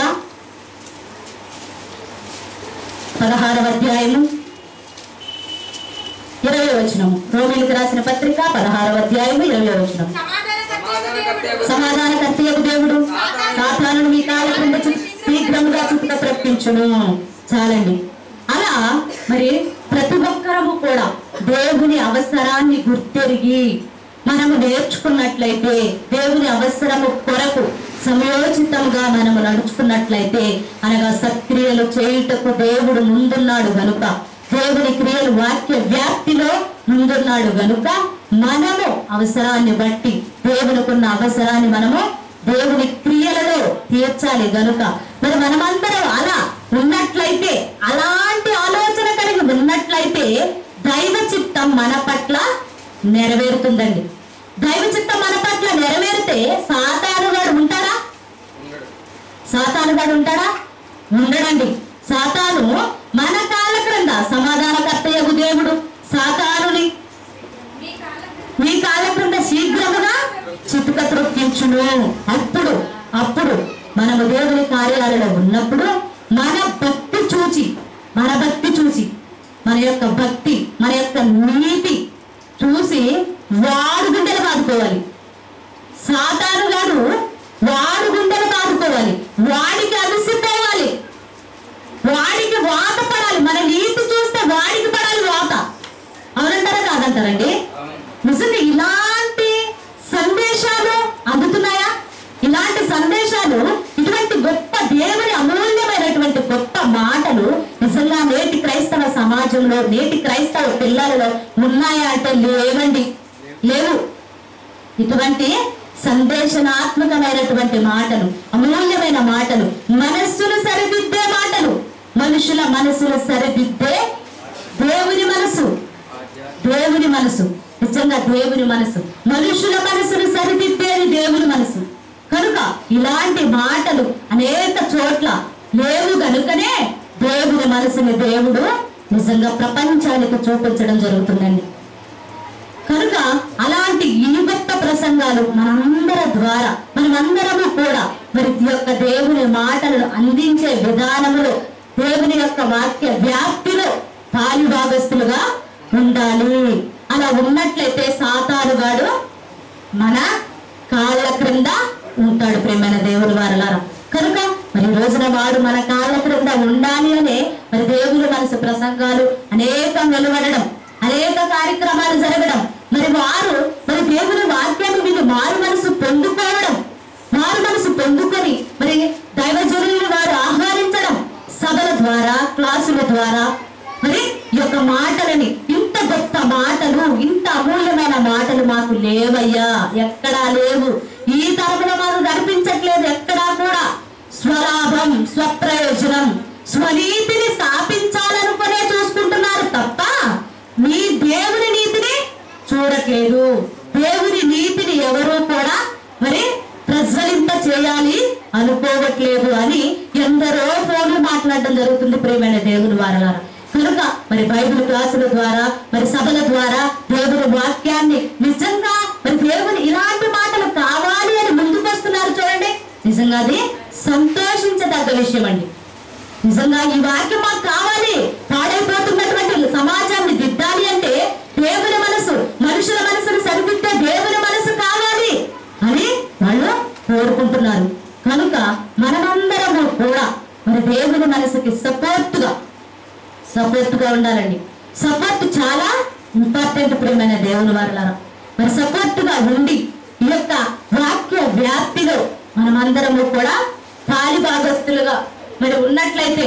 పదహారవ అధ్యాయము ఇరవై వచనము రోమిలికి రాసిన పత్రిక పదహారవ అధ్యాయము ఇరవై వచనం సమాధానకర్తయగు సమాధానకర్తయకు దేవుడు సాతాను మీ కాళ్ళ క్రింద చు- శీఘ్రముగా చుట్టుక ప్రకటించును చాలండి అలా మరి ప్రతి ఒక్కరము కూడా దేవుని అవసరాన్ని గుర్తెరిగి మనము నేర్చుకున్నట్లయితే దేవుని అవసరము కొరకు సమయోచితంగా మనము నడుచుకున్నట్లయితే అనగా సత్క్రియలు చేయుటకు దేవుడు ముందున్నాడు గనుక దేవుని క్రియలు వాక్య వ్యాప్తిలో ముందున్నాడు గనుక మనము అవసరాన్ని బట్టి దేవునికున్న అవసరాన్ని మనము దేవుని క్రియలలో తీర్చాలి గనుక మరి మనమందరం అలా ఉన్నట్లయితే అలాంటి ఆలోచన కలిగి ఉన్నట్లయితే దైవ చిత్తం మన పట్ల నెరవేరుతుందండి దైవ చిత్తం మన పట్ల నెరవేరితే సాతానుగాడు ఉంటాడా సాతానుగాడు ఉంటాడా ఉండడండి సాతాను మన కాళ్ళ క్రింద సమాధానకర్తయ్యగు దేవుడు సాతానుని మీ కాళ్ళ మీ కాళ్ళ క్రింద శీఘ్రముగా చితుక త్రొక్కించును అప్పుడు అప్పుడు మనము దేవుని కార్యాలలో ఉన్నప్పుడు మన భక్తి చూచి మన భక్తి చూసి మన యొక్క భక్తి మన యొక్క నీతి చూసి వాడు గుండెలు బాదుకోవాలి సాతాను గాడు వాడు గుండెలు మాటలు నిజంగా నేటి క్రైస్తవ సమాజంలో నేటి క్రైస్తవ పిల్లలలో ఉన్నాయా అంటే లేవండి లేవు ఇటువంటి సందేశనాత్మకమైనటువంటి మాటలు అమూల్యమైన మాటలు మనస్సును సరిదిద్దే మాటలు మనుషుల మనసులు సరిదిద్దే దేవుని మనసు దేవుని మనసు నిజంగా దేవుని మనసు మనుషుల మనసును సరిదిద్దేది దేవుని మనసు కనుక ఇలాంటి మాటలు అనేక చోట్ల లేవు గనుకనే దేవుని మనసుని దేవుడు నిజంగా ప్రపంచానికి చూపించడం జరుగుతుందండి కనుక అలాంటి ఈ గొప్ప ప్రసంగాలు మనందరి ద్వారా మనమందరము కూడా మరి ఈ యొక్క దేవుని మాటలను అందించే విధానములో దేవుని యొక్క వాక్య వ్యాప్తిలో పాలిభాగస్తులుగా ఉండాలి అలా ఉన్నట్లయితే సాతానుగాడు మన కాళ్ళ క్రింద ఉంటాడు ప్రేమైన దేవుని వారలారా కనుక మరి ఈ రోజున వాడు మన కాళ్ళ క్రింద ఉండాలి అనే మరి దేవుని మనసు ప్రసంగాలు అనేకం వెలువడడం అనేక కార్యక్రమాలు జరగడం మరి వారు మరి దేవుని వాక్యాన్ని విని మారు మనసు పొందుకోవడం మారు మనసు పొందుకొని మరి దైవజనులను వారు ఆహ్వానించడం సభల ద్వారా క్లాసుల ద్వారా మరి ఈ యొక్క మాటలని ఇంత గొప్ప మాటలు ఇంత అమూల్యమైన మాటలు మాకు లేవయ్యా ఎక్కడా లేవు ఈ తరపున మాకు కనిపించట్లేదు ఎక్కడా కూడా స్వలాభం స్వప్రయోజనం స్వనీతిని స్థాపించాలనుకునే చూసుకుంటున్నారు తప్ప మీ దేవుని నీతిని చూడట్లేదు దేవుని నీతిని ఎవరూ కూడా మరి ప్రజ్వలింప చేయాలి అనుకోవట్లేదు అని ఎందరో ఫోన్లు మాట్లాడడం జరుగుతుంది ప్రేమైన దేవుని వారలారా కనుక మరి బైబిల్ క్లాసుల ద్వారా మరి సభల ద్వారా దేవుని వాక్యాన్ని నిజంగా మరి దేవుని ఇలాంటి మాటలు కావాలి అని ముందుకు వస్తున్నారు చూడండి నిజంగా అది సంతోషించదగ్గ విషయం అండి నిజంగా ఈ వాక్యం మాకు కావాలి పాడైపోతున్నటువంటి సమాజాన్ని దిద్దాలి అంటే దేవుని మనసు మనుషుల మనసును సరిదిద్దే దేవుని మనసు కావాలి అని వాళ్ళు కోరుకుంటున్నారు కనుక మనమందరము కూడా మరి దేవుని మనసుకి సపోర్ట్గా సపోర్ట్గా ఉండాలండి సపోర్ట్ చాలా ఇంపార్టెంట్ ప్రియమైన దేవుని వారులారా మరి సపోర్ట్గా ఉండి ఈ యొక్క వాక్య వ్యాప్తిలో మనమందరము కూడా పాలిభాగస్తులుగా మరి ఉన్నట్లయితే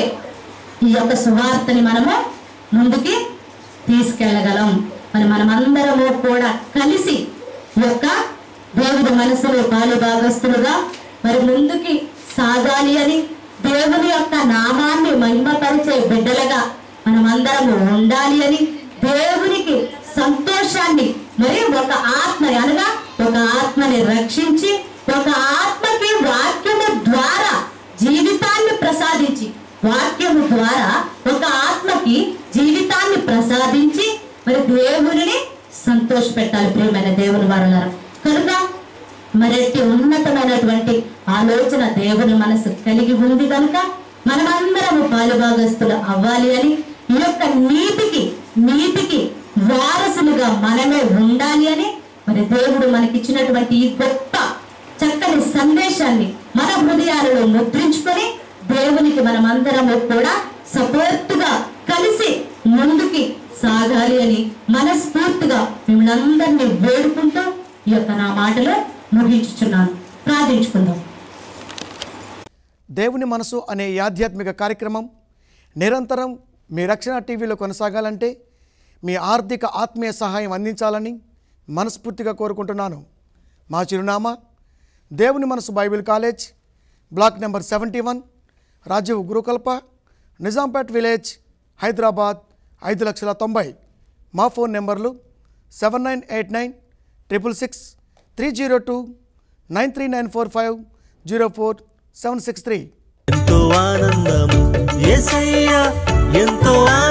ఈ యొక్క సువార్తని మనము ముందుకి తీసుకెళ్ళగలం మరి మనమందరము కూడా కలిసి ఈ యొక్క దేవుని మనసులో పాలిభాగస్తులుగా మరి ముందుకి సాగాలి అని దేవుని యొక్క నామాన్ని మహిమపరిచే బిడ్డలుగా మనమందరము ఉండాలి అని దేవునికి సంతోషాన్ని మరి ఒక ఆత్మని అనగా ఒక ఆత్మని రక్షించి ఒక ఆత్మకి వాక్యము ద్వారా జీవితాన్ని ప్రసాదించి వాక్యము ద్వారా ఒక ఆత్మకి జీవితాన్ని ప్రసాదించి మరి దేవునిని సంతోష పెట్టాలి ప్రియమైన దేవుని వారులారా కనుక మరెట్టి ఉన్నతమైనటువంటి ఆలోచన దేవుని మనసు కలిగి ఉంది కనుక మనమందరము పాలుభాగస్తులు అవ్వాలి అని ఈ యొక్క నీతికి నీతికి వారసులుగా మనమే ఉండాలి అని మరి దేవుడు మనకిచ్చినటువంటి ఈ గొప్ప చక్కని సందేశాన్ని మన హృదయాలలో ముద్రించుకొని దేవునికి మనమందరము కూడా సపోర్టుగా కలిసి ముందుకి సాగాలి అని మనస్ఫూర్తిగా మిమ్మల్ని అందరినీ వేడుకుంటూ ఈ యొక్క నా మాటలు ముగించుచున్నాను ప్రార్థించుకుందాం దేవుని మనసు అనే ఈ ఆధ్యాత్మిక కార్యక్రమం నిరంతరం మీ రక్షణ టీవీలో కొనసాగాలంటే మీ ఆర్థిక ఆత్మీయ సహాయం అందించాలని మనస్ఫూర్తిగా కోరుకుంటున్నాను మా చిరునామా దేవుని మనసు Bible college block number seventy one Rajiv Gurukalpa Nizampet village Hyderabad ఐదు లక్షల తొంభై మా ఫోన్ నెంబర్లు seven nine eight nine triple six three zero two nine three nine four five zero four seven six three ఎంతో ఆనందము ఏసయ్యా ఎంతో